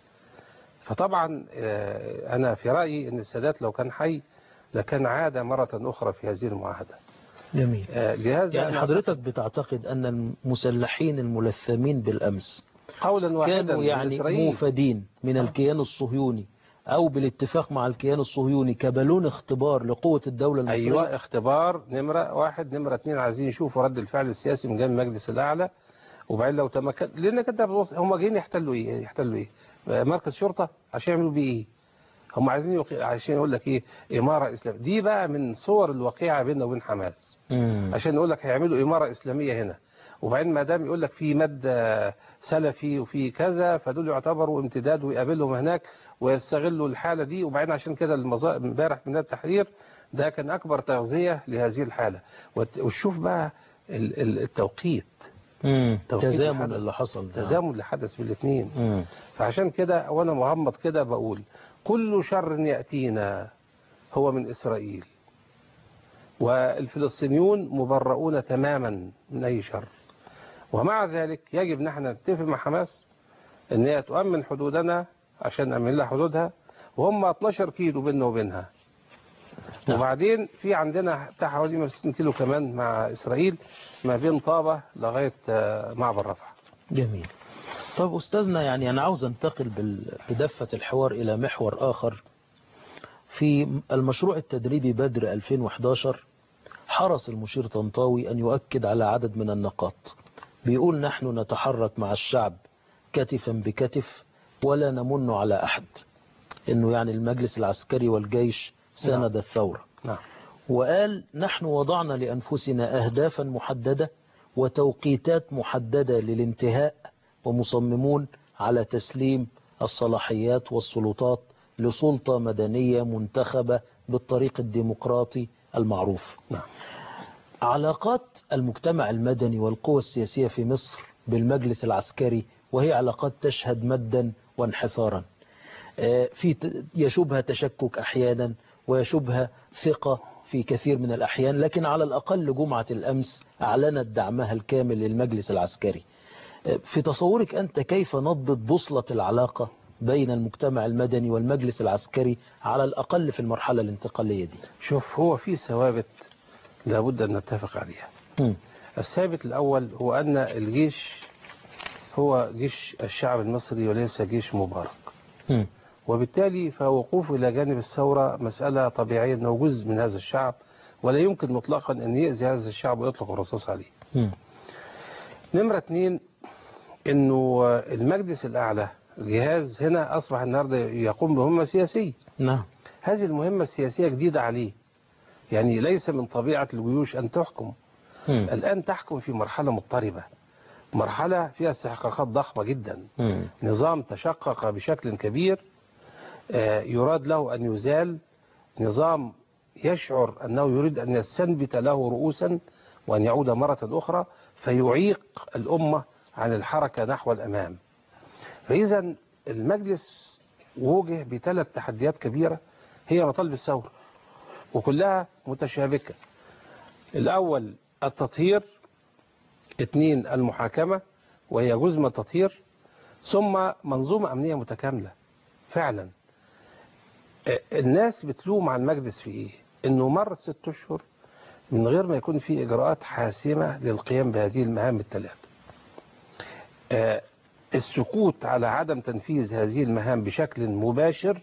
Speaker 4: فطبعا آه، أنا في رأيي أن السادات لو كان حي لكان عاد مرة أخرى في هذه المعاهدة
Speaker 2: جميل
Speaker 4: آه، لهذا
Speaker 2: يعني
Speaker 4: أنا
Speaker 2: حضرتك بتعتقد أن المسلحين الملثمين بالأمس
Speaker 4: قولا واحدا
Speaker 2: كانوا يعني
Speaker 4: لإسرائيل.
Speaker 2: موفدين من الكيان الصهيوني أو بالاتفاق مع الكيان الصهيوني كبالون اختبار لقوة الدولة المصرية
Speaker 4: أيوة اختبار نمرة واحد نمرة اتنين عايزين يشوفوا رد الفعل السياسي من جانب المجلس الأعلى وبعدين لو تمكن لأنك أنت بتوص... هم جايين يحتلوا إيه يحتلوا إيه آه، مركز شرطة عشان يعملوا بيه إيه هم عايزين يوقع... عشان يقول لك إيه إمارة إسلامية دي بقى من صور الواقعة بيننا وبين حماس
Speaker 2: مم.
Speaker 4: عشان يقول لك هيعملوا إمارة إسلامية هنا وبعدين ما دام يقول لك في مادة سلفي وفي كذا فدول يعتبروا امتداد ويقابلهم هناك ويستغلوا الحالة دي وبعدين عشان كده المظا- امبارح من التحرير ده كان أكبر تغذية لهذه الحالة وت- وشوف بقى ال- ال- التوقيت
Speaker 2: مم.
Speaker 4: توقيت
Speaker 2: تزامن
Speaker 4: الحدث.
Speaker 2: اللي حصل ده.
Speaker 4: تزامن اللي حدث في الاثنين
Speaker 2: مم.
Speaker 4: فعشان كده وانا مغمض كده بقول كل شر يأتينا هو من إسرائيل والفلسطينيون مبرؤون تماما من أي شر ومع ذلك يجب نحن نتفق مع حماس ان هي تؤمن حدودنا عشان نأمن لها حدودها وهم 12 كيلو بيننا وبينها
Speaker 2: نعم.
Speaker 4: وبعدين في عندنا بتاع حوالي 60 كيلو كمان مع إسرائيل ما بين طابة لغاية آه، معبر رفح
Speaker 2: جميل طب أستاذنا يعني أنا عاوز أنتقل بال- بدفة الحوار إلى محور آخر في المشروع التدريبي بدر 2011 حرص المشير طنطاوي أن يؤكد على عدد من النقاط بيقول نحن نتحرك مع الشعب كتفا بكتف ولا نمن على أحد إنه يعني المجلس العسكري والجيش ساند الثورة
Speaker 4: نعم
Speaker 2: وقال نحن وضعنا لأنفسنا أهدافا محددة وتوقيتات محددة للانتهاء ومصممون على تسليم الصلاحيات والسلطات لسلطة مدنية منتخبة بالطريق الديمقراطي المعروف
Speaker 4: نعم
Speaker 2: علاقات المجتمع المدني والقوى السياسية في مصر بالمجلس العسكري وهي علاقات تشهد مدا وانحسارا آه، في ت- يشوبها تشكك أحيانا ويشوبها ثقة في كثير من الأحيان لكن على الأقل جمعة الأمس أعلنت دعمها الكامل للمجلس العسكري آه، في تصورك أنت كيف نضبط بوصلة العلاقة بين المجتمع المدني والمجلس العسكري على الأقل في المرحلة الانتقالية دي
Speaker 4: شوف هو في ثوابت لابد أن نتفق عليها
Speaker 2: مم.
Speaker 4: الثابت الأول هو أن الجيش هو جيش الشعب المصري وليس جيش مبارك
Speaker 2: مم.
Speaker 4: وبالتالي فوقوفه إلى جانب الثورة مسألة طبيعية أنه جزء من هذا الشعب ولا يمكن مطلقا أن يأذي هذا الشعب ويطلق الرصاص عليه
Speaker 2: مم.
Speaker 4: نمرة اتنين أنه المجلس الأعلى جهاز هنا أصبح النهاردة يقوم بمهمة سياسية
Speaker 2: نعم
Speaker 4: هذه المهمة السياسية جديدة عليه يعني ليس من طبيعة الجيوش أن تحكم
Speaker 2: مم.
Speaker 4: الآن تحكم في مرحلة مضطربة مرحلة فيها استحقاقات ضخمة جدا
Speaker 2: مم.
Speaker 4: نظام تشقق بشكل كبير آه، يراد له أن يزال نظام يشعر أنه يريد أن يستنبت له رؤوسا وأن يعود مرة أخرى فيعيق الأمة عن الحركة نحو الأمام فإذا المجلس وجه بثلاث تحديات كبيرة هي مطالب الثورة وكلها متشابكة الأول التطهير اثنين المحاكمة وهي جزء من التطهير ثم منظومة أمنية متكاملة فعلا آه، الناس بتلوم على المجلس في إيه إنه مرت ست أشهر من غير ما يكون في إجراءات حاسمة للقيام بهذه المهام الثلاثة آه، السكوت على عدم تنفيذ هذه المهام بشكل مباشر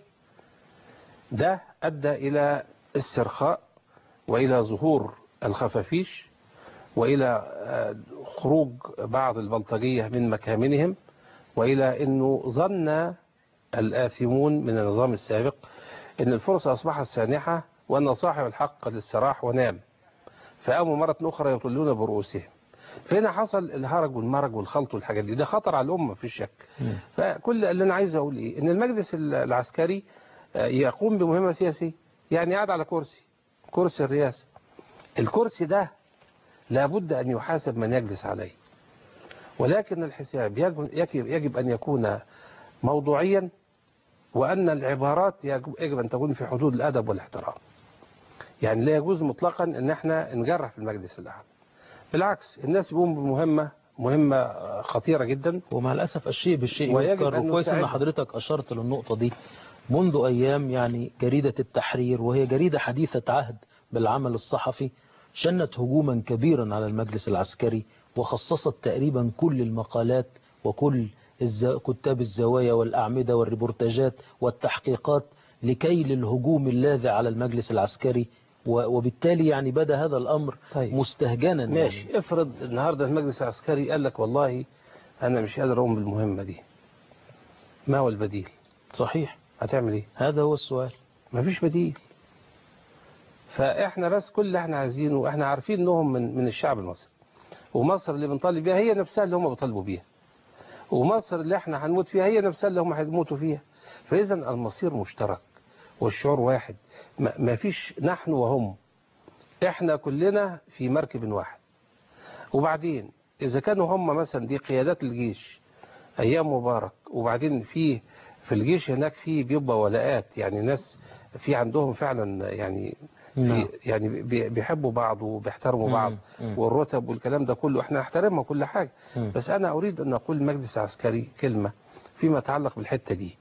Speaker 4: ده أدى إلى استرخاء وإلى ظهور الخفافيش وإلى آه، خروج بعض البلطجية من مكامنهم وإلى أنه ظن الآثمون من النظام السابق أن الفرصة أصبحت سانحة وأن صاحب الحق قد استراح ونام فقاموا مرة أخرى يطلون برؤوسهم فهنا حصل الهرج والمرج والخلط والحاجات دي ده خطر على الأمة في الشك فكل اللي أنا عايز أقول إيه إن المجلس العسكري آه، يقوم بمهمة سياسية يعني قاعد على كرسي كرسي الرئاسة الكرسي ده لابد أن يحاسب من يجلس عليه ولكن الحساب يجب, يجب, يجب أن يكون موضوعيا وأن العبارات يجب, يجب أن تكون في حدود الأدب والاحترام يعني لا يجوز مطلقا أن احنا نجرح في المجلس الأعلى بالعكس الناس بيقوم بمهمة مهمة آه، خطيرة جدا
Speaker 2: ومع الأسف الشيء بالشيء
Speaker 4: ويجب
Speaker 2: يذكر
Speaker 4: أن
Speaker 2: وكويس أن
Speaker 4: نساعدهم.
Speaker 2: حضرتك أشرت للنقطة دي منذ أيام يعني جريدة التحرير وهي جريدة حديثة عهد بالعمل الصحفي شنت هجوما كبيرا على المجلس العسكري وخصصت تقريبا كل المقالات وكل الز... كتاب الزوايا والأعمدة والريبورتاجات والتحقيقات لكي للهجوم اللاذع على المجلس العسكري و... وبالتالي يعني بدا هذا الأمر
Speaker 4: طيب.
Speaker 2: مستهجنا يعني.
Speaker 4: ماشي افرض النهاردة المجلس العسكري قال لك والله أنا مش قادر أقوم بالمهمة دي ما هو البديل
Speaker 2: صحيح
Speaker 4: هتعمل إيه
Speaker 2: هذا هو السؤال
Speaker 4: مفيش بديل فاحنا بس كل اللي احنا عايزينه احنا عارفين انهم من من الشعب المصري ومصر اللي بنطالب بيها هي نفسها اللي هم بيطالبوا بيها ومصر اللي احنا هنموت فيها هي نفسها اللي هم هيموتوا فيها فاذا المصير مشترك والشعور واحد ما ما فيش نحن وهم احنا كلنا في مركب واحد وبعدين اذا كانوا هم مثلا دي قيادات الجيش ايام مبارك وبعدين في في الجيش هناك في بيبقى ولاءات يعني ناس في عندهم فعلا يعني
Speaker 2: نعم.
Speaker 4: في يعني بي- بيحبوا بعض وبيحترموا
Speaker 2: مم.
Speaker 4: بعض
Speaker 2: مم.
Speaker 4: والرتب والكلام ده كله احنا نحترمها كل حاجة
Speaker 2: مم.
Speaker 4: بس انا اريد ان اقول المجلس العسكري كلمة فيما يتعلق بالحتة دي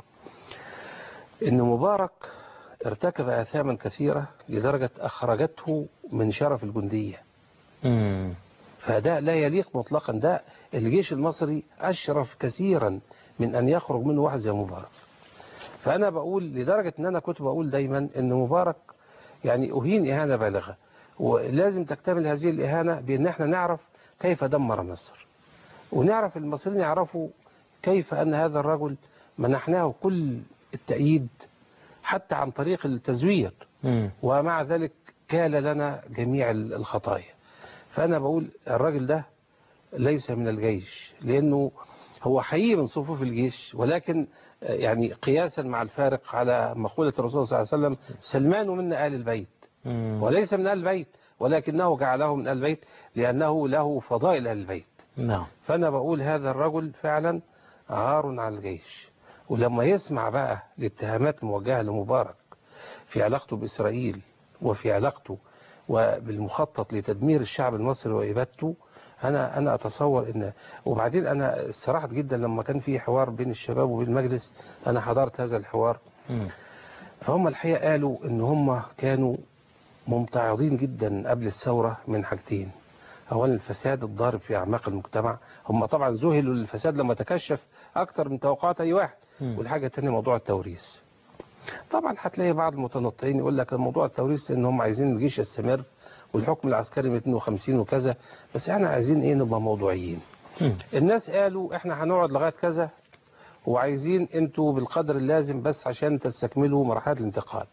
Speaker 4: ان مبارك ارتكب اثاما كثيرة لدرجة اخرجته من شرف الجندية
Speaker 2: مم.
Speaker 4: فده لا يليق مطلقا ده الجيش المصري أشرف كثيرا من أن يخرج منه واحد زي مبارك فأنا بقول لدرجة أن أنا كنت بقول دايما أن مبارك يعني أهين إهانة بالغة ولازم تكتمل هذه الإهانة بأن احنا نعرف كيف دمر مصر ونعرف المصريين يعرفوا كيف أن هذا الرجل منحناه كل التأييد حتى عن طريق التزوير
Speaker 2: مم.
Speaker 4: ومع ذلك كال لنا جميع الخطايا فأنا بقول الراجل ده ليس من الجيش لأنه هو حقيقي من صفوف الجيش ولكن آه، يعني قياسا مع الفارق على مقولة الرسول صلى الله عليه وسلم سلمان منا آل البيت
Speaker 2: مم.
Speaker 4: وليس من آل البيت ولكنه جعله من آل البيت لأنه له فضائل آل البيت
Speaker 2: نعم
Speaker 4: فأنا بقول هذا الرجل فعلا عار على الجيش ولما يسمع بقى الاتهامات الموجهة لمبارك في علاقته بإسرائيل وفي علاقته وبالمخطط لتدمير الشعب المصري وإبادته أنا أنا أتصور إن وبعدين أنا استرحت جدا لما كان في حوار بين الشباب وبين المجلس أنا حضرت هذا الحوار
Speaker 2: مم.
Speaker 4: فهم الحقيقة قالوا إن هم كانوا ممتعضين جدا قبل الثورة من حاجتين أولا الفساد الضارب في أعماق المجتمع هم طبعا ذهلوا للفساد لما تكشف أكتر من توقعات أي واحد
Speaker 2: مم.
Speaker 4: والحاجة الثانية موضوع التوريث طبعا هتلاقي بعض المتنطعين يقول لك الموضوع التوريث ان هم عايزين الجيش يستمر والحكم العسكري 250 وكذا بس احنا عايزين ايه نبقى موضوعيين
Speaker 2: مم.
Speaker 4: الناس قالوا احنا هنقعد لغايه كذا وعايزين انتوا بالقدر اللازم بس عشان تستكملوا مرحله الانتقال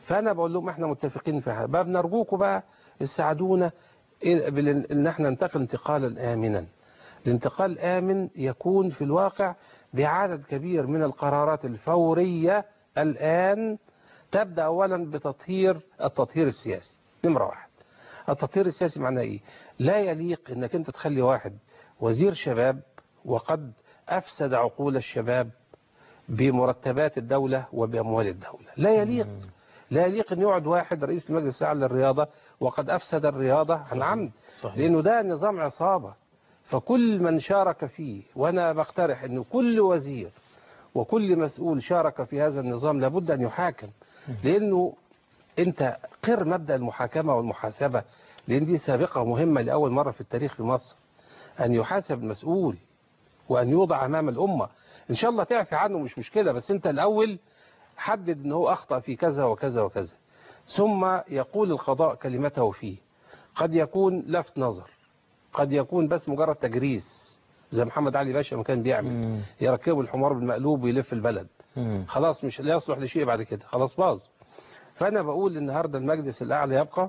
Speaker 4: فانا بقول لهم احنا متفقين في حاجه بقى بنرجوكم بقى تساعدونا إن بال- ان احنا ننتقل انتقالا امنا الانتقال الامن يكون في الواقع بعدد كبير من القرارات الفوريه الان تبدا اولا بتطهير التطهير السياسي نمره واحد التطهير السياسي معناه ايه لا يليق انك انت تخلي واحد وزير شباب وقد افسد عقول الشباب بمرتبات الدولة وبأموال الدولة لا يليق لا يليق أن يقعد واحد رئيس المجلس الأعلى للرياضة وقد أفسد الرياضة عن عمد
Speaker 2: صحيح.
Speaker 4: لأنه ده نظام عصابة فكل من شارك فيه وأنا بقترح أن كل وزير وكل مسؤول شارك في هذا النظام لابد أن يحاكم لأنه أنت قر مبدأ المحاكمة والمحاسبة لأن دي سابقة مهمة لأول مرة في التاريخ في مصر أن يحاسب المسؤول وأن يوضع أمام الأمة إن شاء الله تعفي عنه مش مشكلة بس أنت الأول حدد أنه أخطأ في كذا وكذا وكذا ثم يقول القضاء كلمته فيه قد يكون لفت نظر قد يكون بس مجرد تجريس زي محمد علي باشا ما كان بيعمل يركبوا الحمار بالمقلوب ويلف البلد خلاص مش لا يصلح لشيء بعد كده خلاص باظ فأنا بقول النهاردة المجلس الأعلى يبقى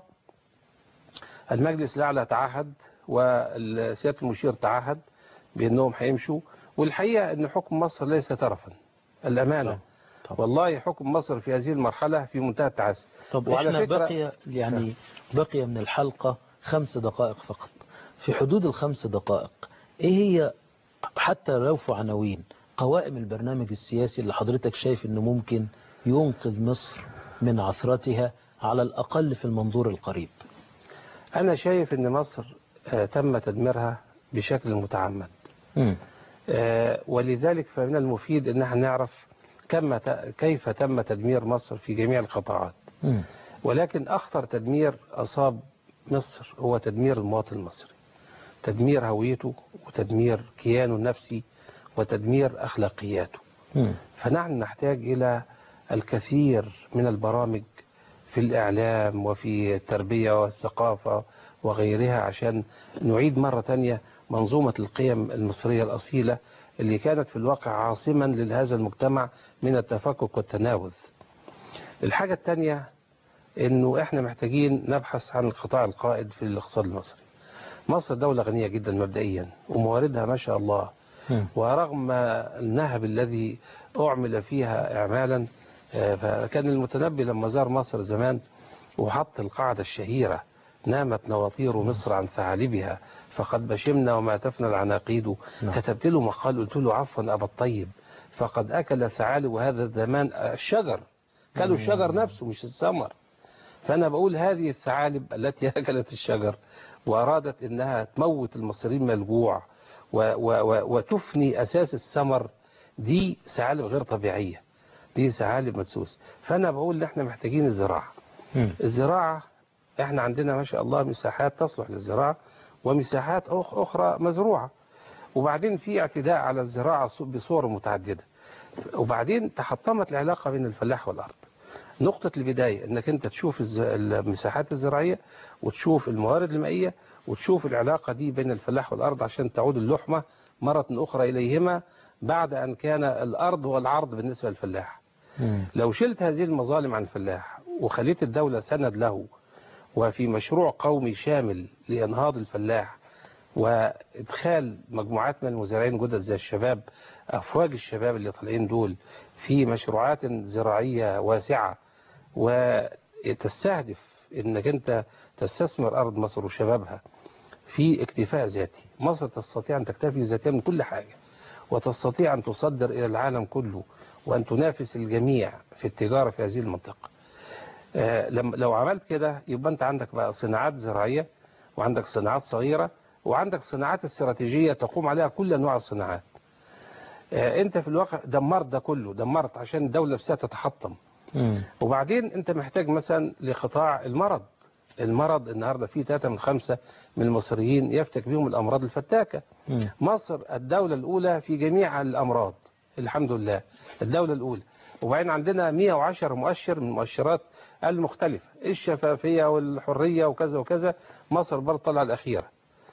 Speaker 4: المجلس الأعلى تعهد وسيادة المشير تعهد بأنهم هيمشوا والحقيقة أن حكم مصر ليس ترفا الأمانة والله حكم مصر في هذه المرحلة في منتهى التعاسة
Speaker 2: طب
Speaker 4: وعلى
Speaker 2: احنا
Speaker 4: فكرة-
Speaker 2: بقي يعني بقي من الحلقة خمس دقائق فقط في حدود الخمس دقائق ايه هي حتى لو في عناوين قوائم البرنامج السياسي اللي حضرتك شايف انه ممكن ينقذ مصر من عثرتها على الاقل في المنظور القريب
Speaker 4: أنا شايف أن مصر آه، تم تدميرها بشكل متعمد آه، ولذلك فمن المفيد أن احنا نعرف كم ت- كيف تم تدمير مصر في جميع القطاعات ولكن أخطر تدمير أصاب مصر هو تدمير المواطن المصري تدمير هويته وتدمير كيانه النفسي وتدمير أخلاقياته فنحن نحتاج إلى الكثير من البرامج في الإعلام وفي التربية والثقافة وغيرها عشان نعيد مرة تانية منظومة القيم المصرية الأصيلة اللي كانت في الواقع عاصما لهذا المجتمع من التفكك والتناوذ الحاجة التانية انه احنا محتاجين نبحث عن القطاع القائد في الاقتصاد المصري مصر دولة غنية جدا مبدئيا ومواردها ما شاء الله ورغم النهب الذي أعمل فيها إعمالا آه، فكان المتنبي لما زار مصر زمان وحط القاعدة الشهيرة نامت نواطير مصر عن ثعالبها فقد بشمنا وما تفنى العناقيد كتبت له مقال قلت له عفوا أبا الطيب فقد أكل ثعالب هذا الزمان الشجر كلوا الشجر نفسه مش الثمر فأنا بقول هذه الثعالب التي أكلت الشجر وأرادت أنها تموت المصريين من الجوع و و و وتفني أساس الثمر دي ثعالب غير طبيعية دي ثعالب مدسوس فأنا بقول إن إحنا محتاجين الزراعة الزراعة إحنا عندنا ما شاء الله مساحات تصلح للزراعة ومساحات أخ أخرى مزروعة وبعدين في اعتداء على الزراعة بصور متعددة وبعدين تحطمت العلاقة بين الفلاح والأرض نقطة البداية انك انت تشوف الز- المساحات الزراعية وتشوف الموارد المائية وتشوف العلاقة دي بين الفلاح والأرض عشان تعود اللحمة مرة أخرى إليهما بعد أن كان الأرض هو العرض بالنسبة للفلاح لو شلت هذه المظالم عن الفلاح وخليت الدولة سند له وفي مشروع قومي شامل لإنهاض الفلاح وإدخال مجموعات من المزارعين جدد زي الشباب أفواج الشباب اللي طالعين دول في مشروعات زراعية واسعة وتستهدف انك انت تستثمر ارض مصر وشبابها في اكتفاء ذاتي مصر تستطيع ان تكتفي ذاتيا من كل حاجة وتستطيع ان تصدر الى العالم كله وان تنافس الجميع في التجارة في هذه المنطقة آه، لما- لو عملت كده يبقى انت عندك بقى صناعات زراعية وعندك صناعات صغيرة وعندك صناعات استراتيجية تقوم عليها كل انواع الصناعات آه، انت في الواقع دمرت ده كله دمرت عشان الدولة نفسها تتحطم وبعدين انت محتاج مثلا لقطاع المرض المرض النهاردة فيه 3 من 5 من المصريين يفتك بهم الأمراض الفتاكة مصر الدولة الأولى في جميع الأمراض الحمد لله الدولة الأولى وبعدين عندنا 110 مؤشر من المؤشرات المختلفة الشفافية والحرية وكذا وكذا مصر برضه طلع الأخيرة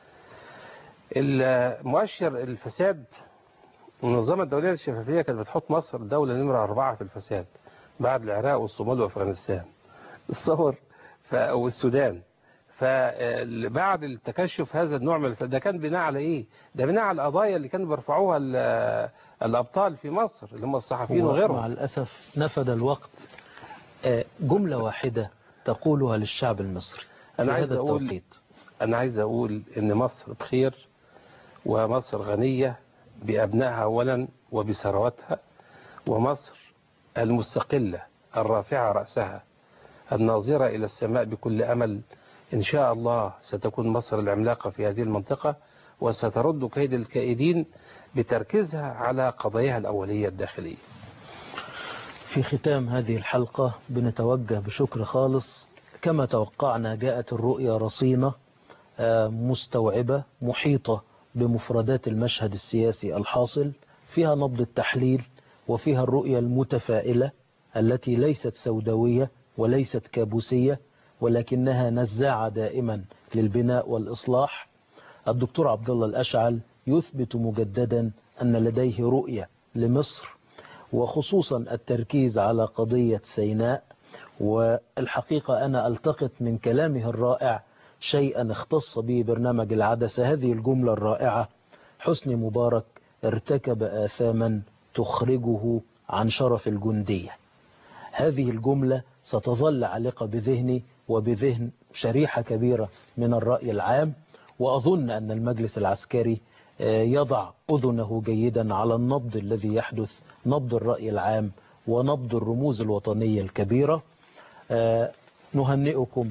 Speaker 4: المؤشر الفساد المنظمة الدولية للشفافية كانت بتحط مصر دولة نمرة أربعة في الفساد بعد العراق والصومال وأفغانستان تصور ف... والسودان فبعد التكشف هذا النوع من الف- ده كان بناء على ايه ده بناء على القضايا اللي كانوا بيرفعوها ال- الابطال في مصر اللي هم الصحفيين
Speaker 2: هو مع
Speaker 4: وغيرهم
Speaker 2: الأسف نفد الوقت آه، جملة واحدة تقولها للشعب المصري في
Speaker 4: انا عايز
Speaker 2: هذا
Speaker 4: اقول
Speaker 2: التوقيت
Speaker 4: انا عايز اقول ان مصر بخير ومصر غنية بابنائها اولا وبثرواتها ومصر المستقلة الرافعة رأسها الناظرة إلى السماء بكل أمل إن شاء الله ستكون مصر العملاقة في هذه المنطقة وسترد كيد الكائدين بتركيزها على قضاياها الأولية الداخلية
Speaker 2: في ختام هذه الحلقة بنتوجه بشكر خالص كما توقعنا جاءت الرؤية رصينة آه، مستوعبة محيطة بمفردات المشهد السياسي الحاصل فيها نبض التحليل وفيها الرؤية المتفائلة التي ليست سوداوية وليست كابوسية ولكنها نزاعة دائما للبناء والإصلاح الدكتور عبد الله الأشعل يثبت مجددا أن لديه رؤية لمصر وخصوصا التركيز على قضية سيناء والحقيقة أنا ألتقط من كلامه الرائع شيئا اختص به برنامج العدسة هذه الجملة الرائعة حسني مبارك ارتكب آثاما تخرجه عن شرف الجندية هذه الجملة ستظل عالقة بذهني وبذهن شريحة كبيرة من الرأي العام وأظن أن المجلس العسكري آه، يضع أذنه جيدا على النبض الذي يحدث نبض الرأي العام ونبض الرموز الوطنية الكبيرة آه، نهنئكم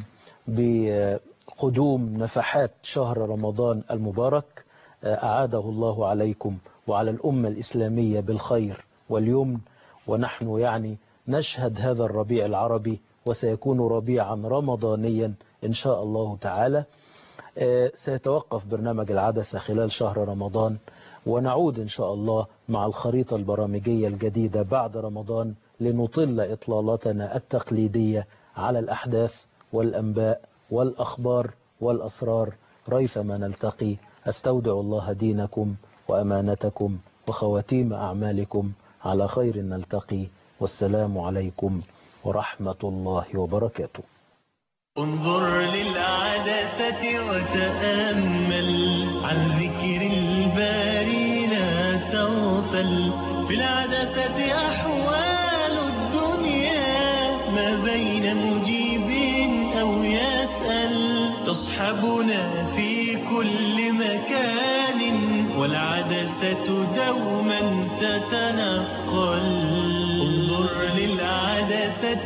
Speaker 2: بقدوم نفحات شهر رمضان المبارك آه، أعاده الله عليكم وعلى الأمة الإسلامية بالخير واليمن ونحن يعني نشهد هذا الربيع العربي وسيكون ربيعا رمضانيا إن شاء الله تعالى آه، سيتوقف برنامج العدسة خلال شهر رمضان ونعود إن شاء الله مع الخريطة البرامجية الجديدة بعد رمضان لنطل إطلالاتنا التقليدية على الأحداث والأنباء والأخبار والأسرار ريثما نلتقي أستودع الله دينكم وأمانتكم وخواتيم أعمالكم على خير نلتقي والسلام عليكم ورحمة الله وبركاته
Speaker 1: انظر للعدسة وتأمل عن ذكر الباري لا تغفل في العدسة أحوال الدنيا ما بين مجيب أو يسأل تصحبنا في كل مكان والعدسة دوما تتنقل انظر للعدسة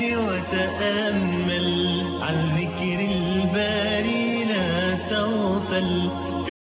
Speaker 1: وتأمل عن ذكر الباري لا تغفل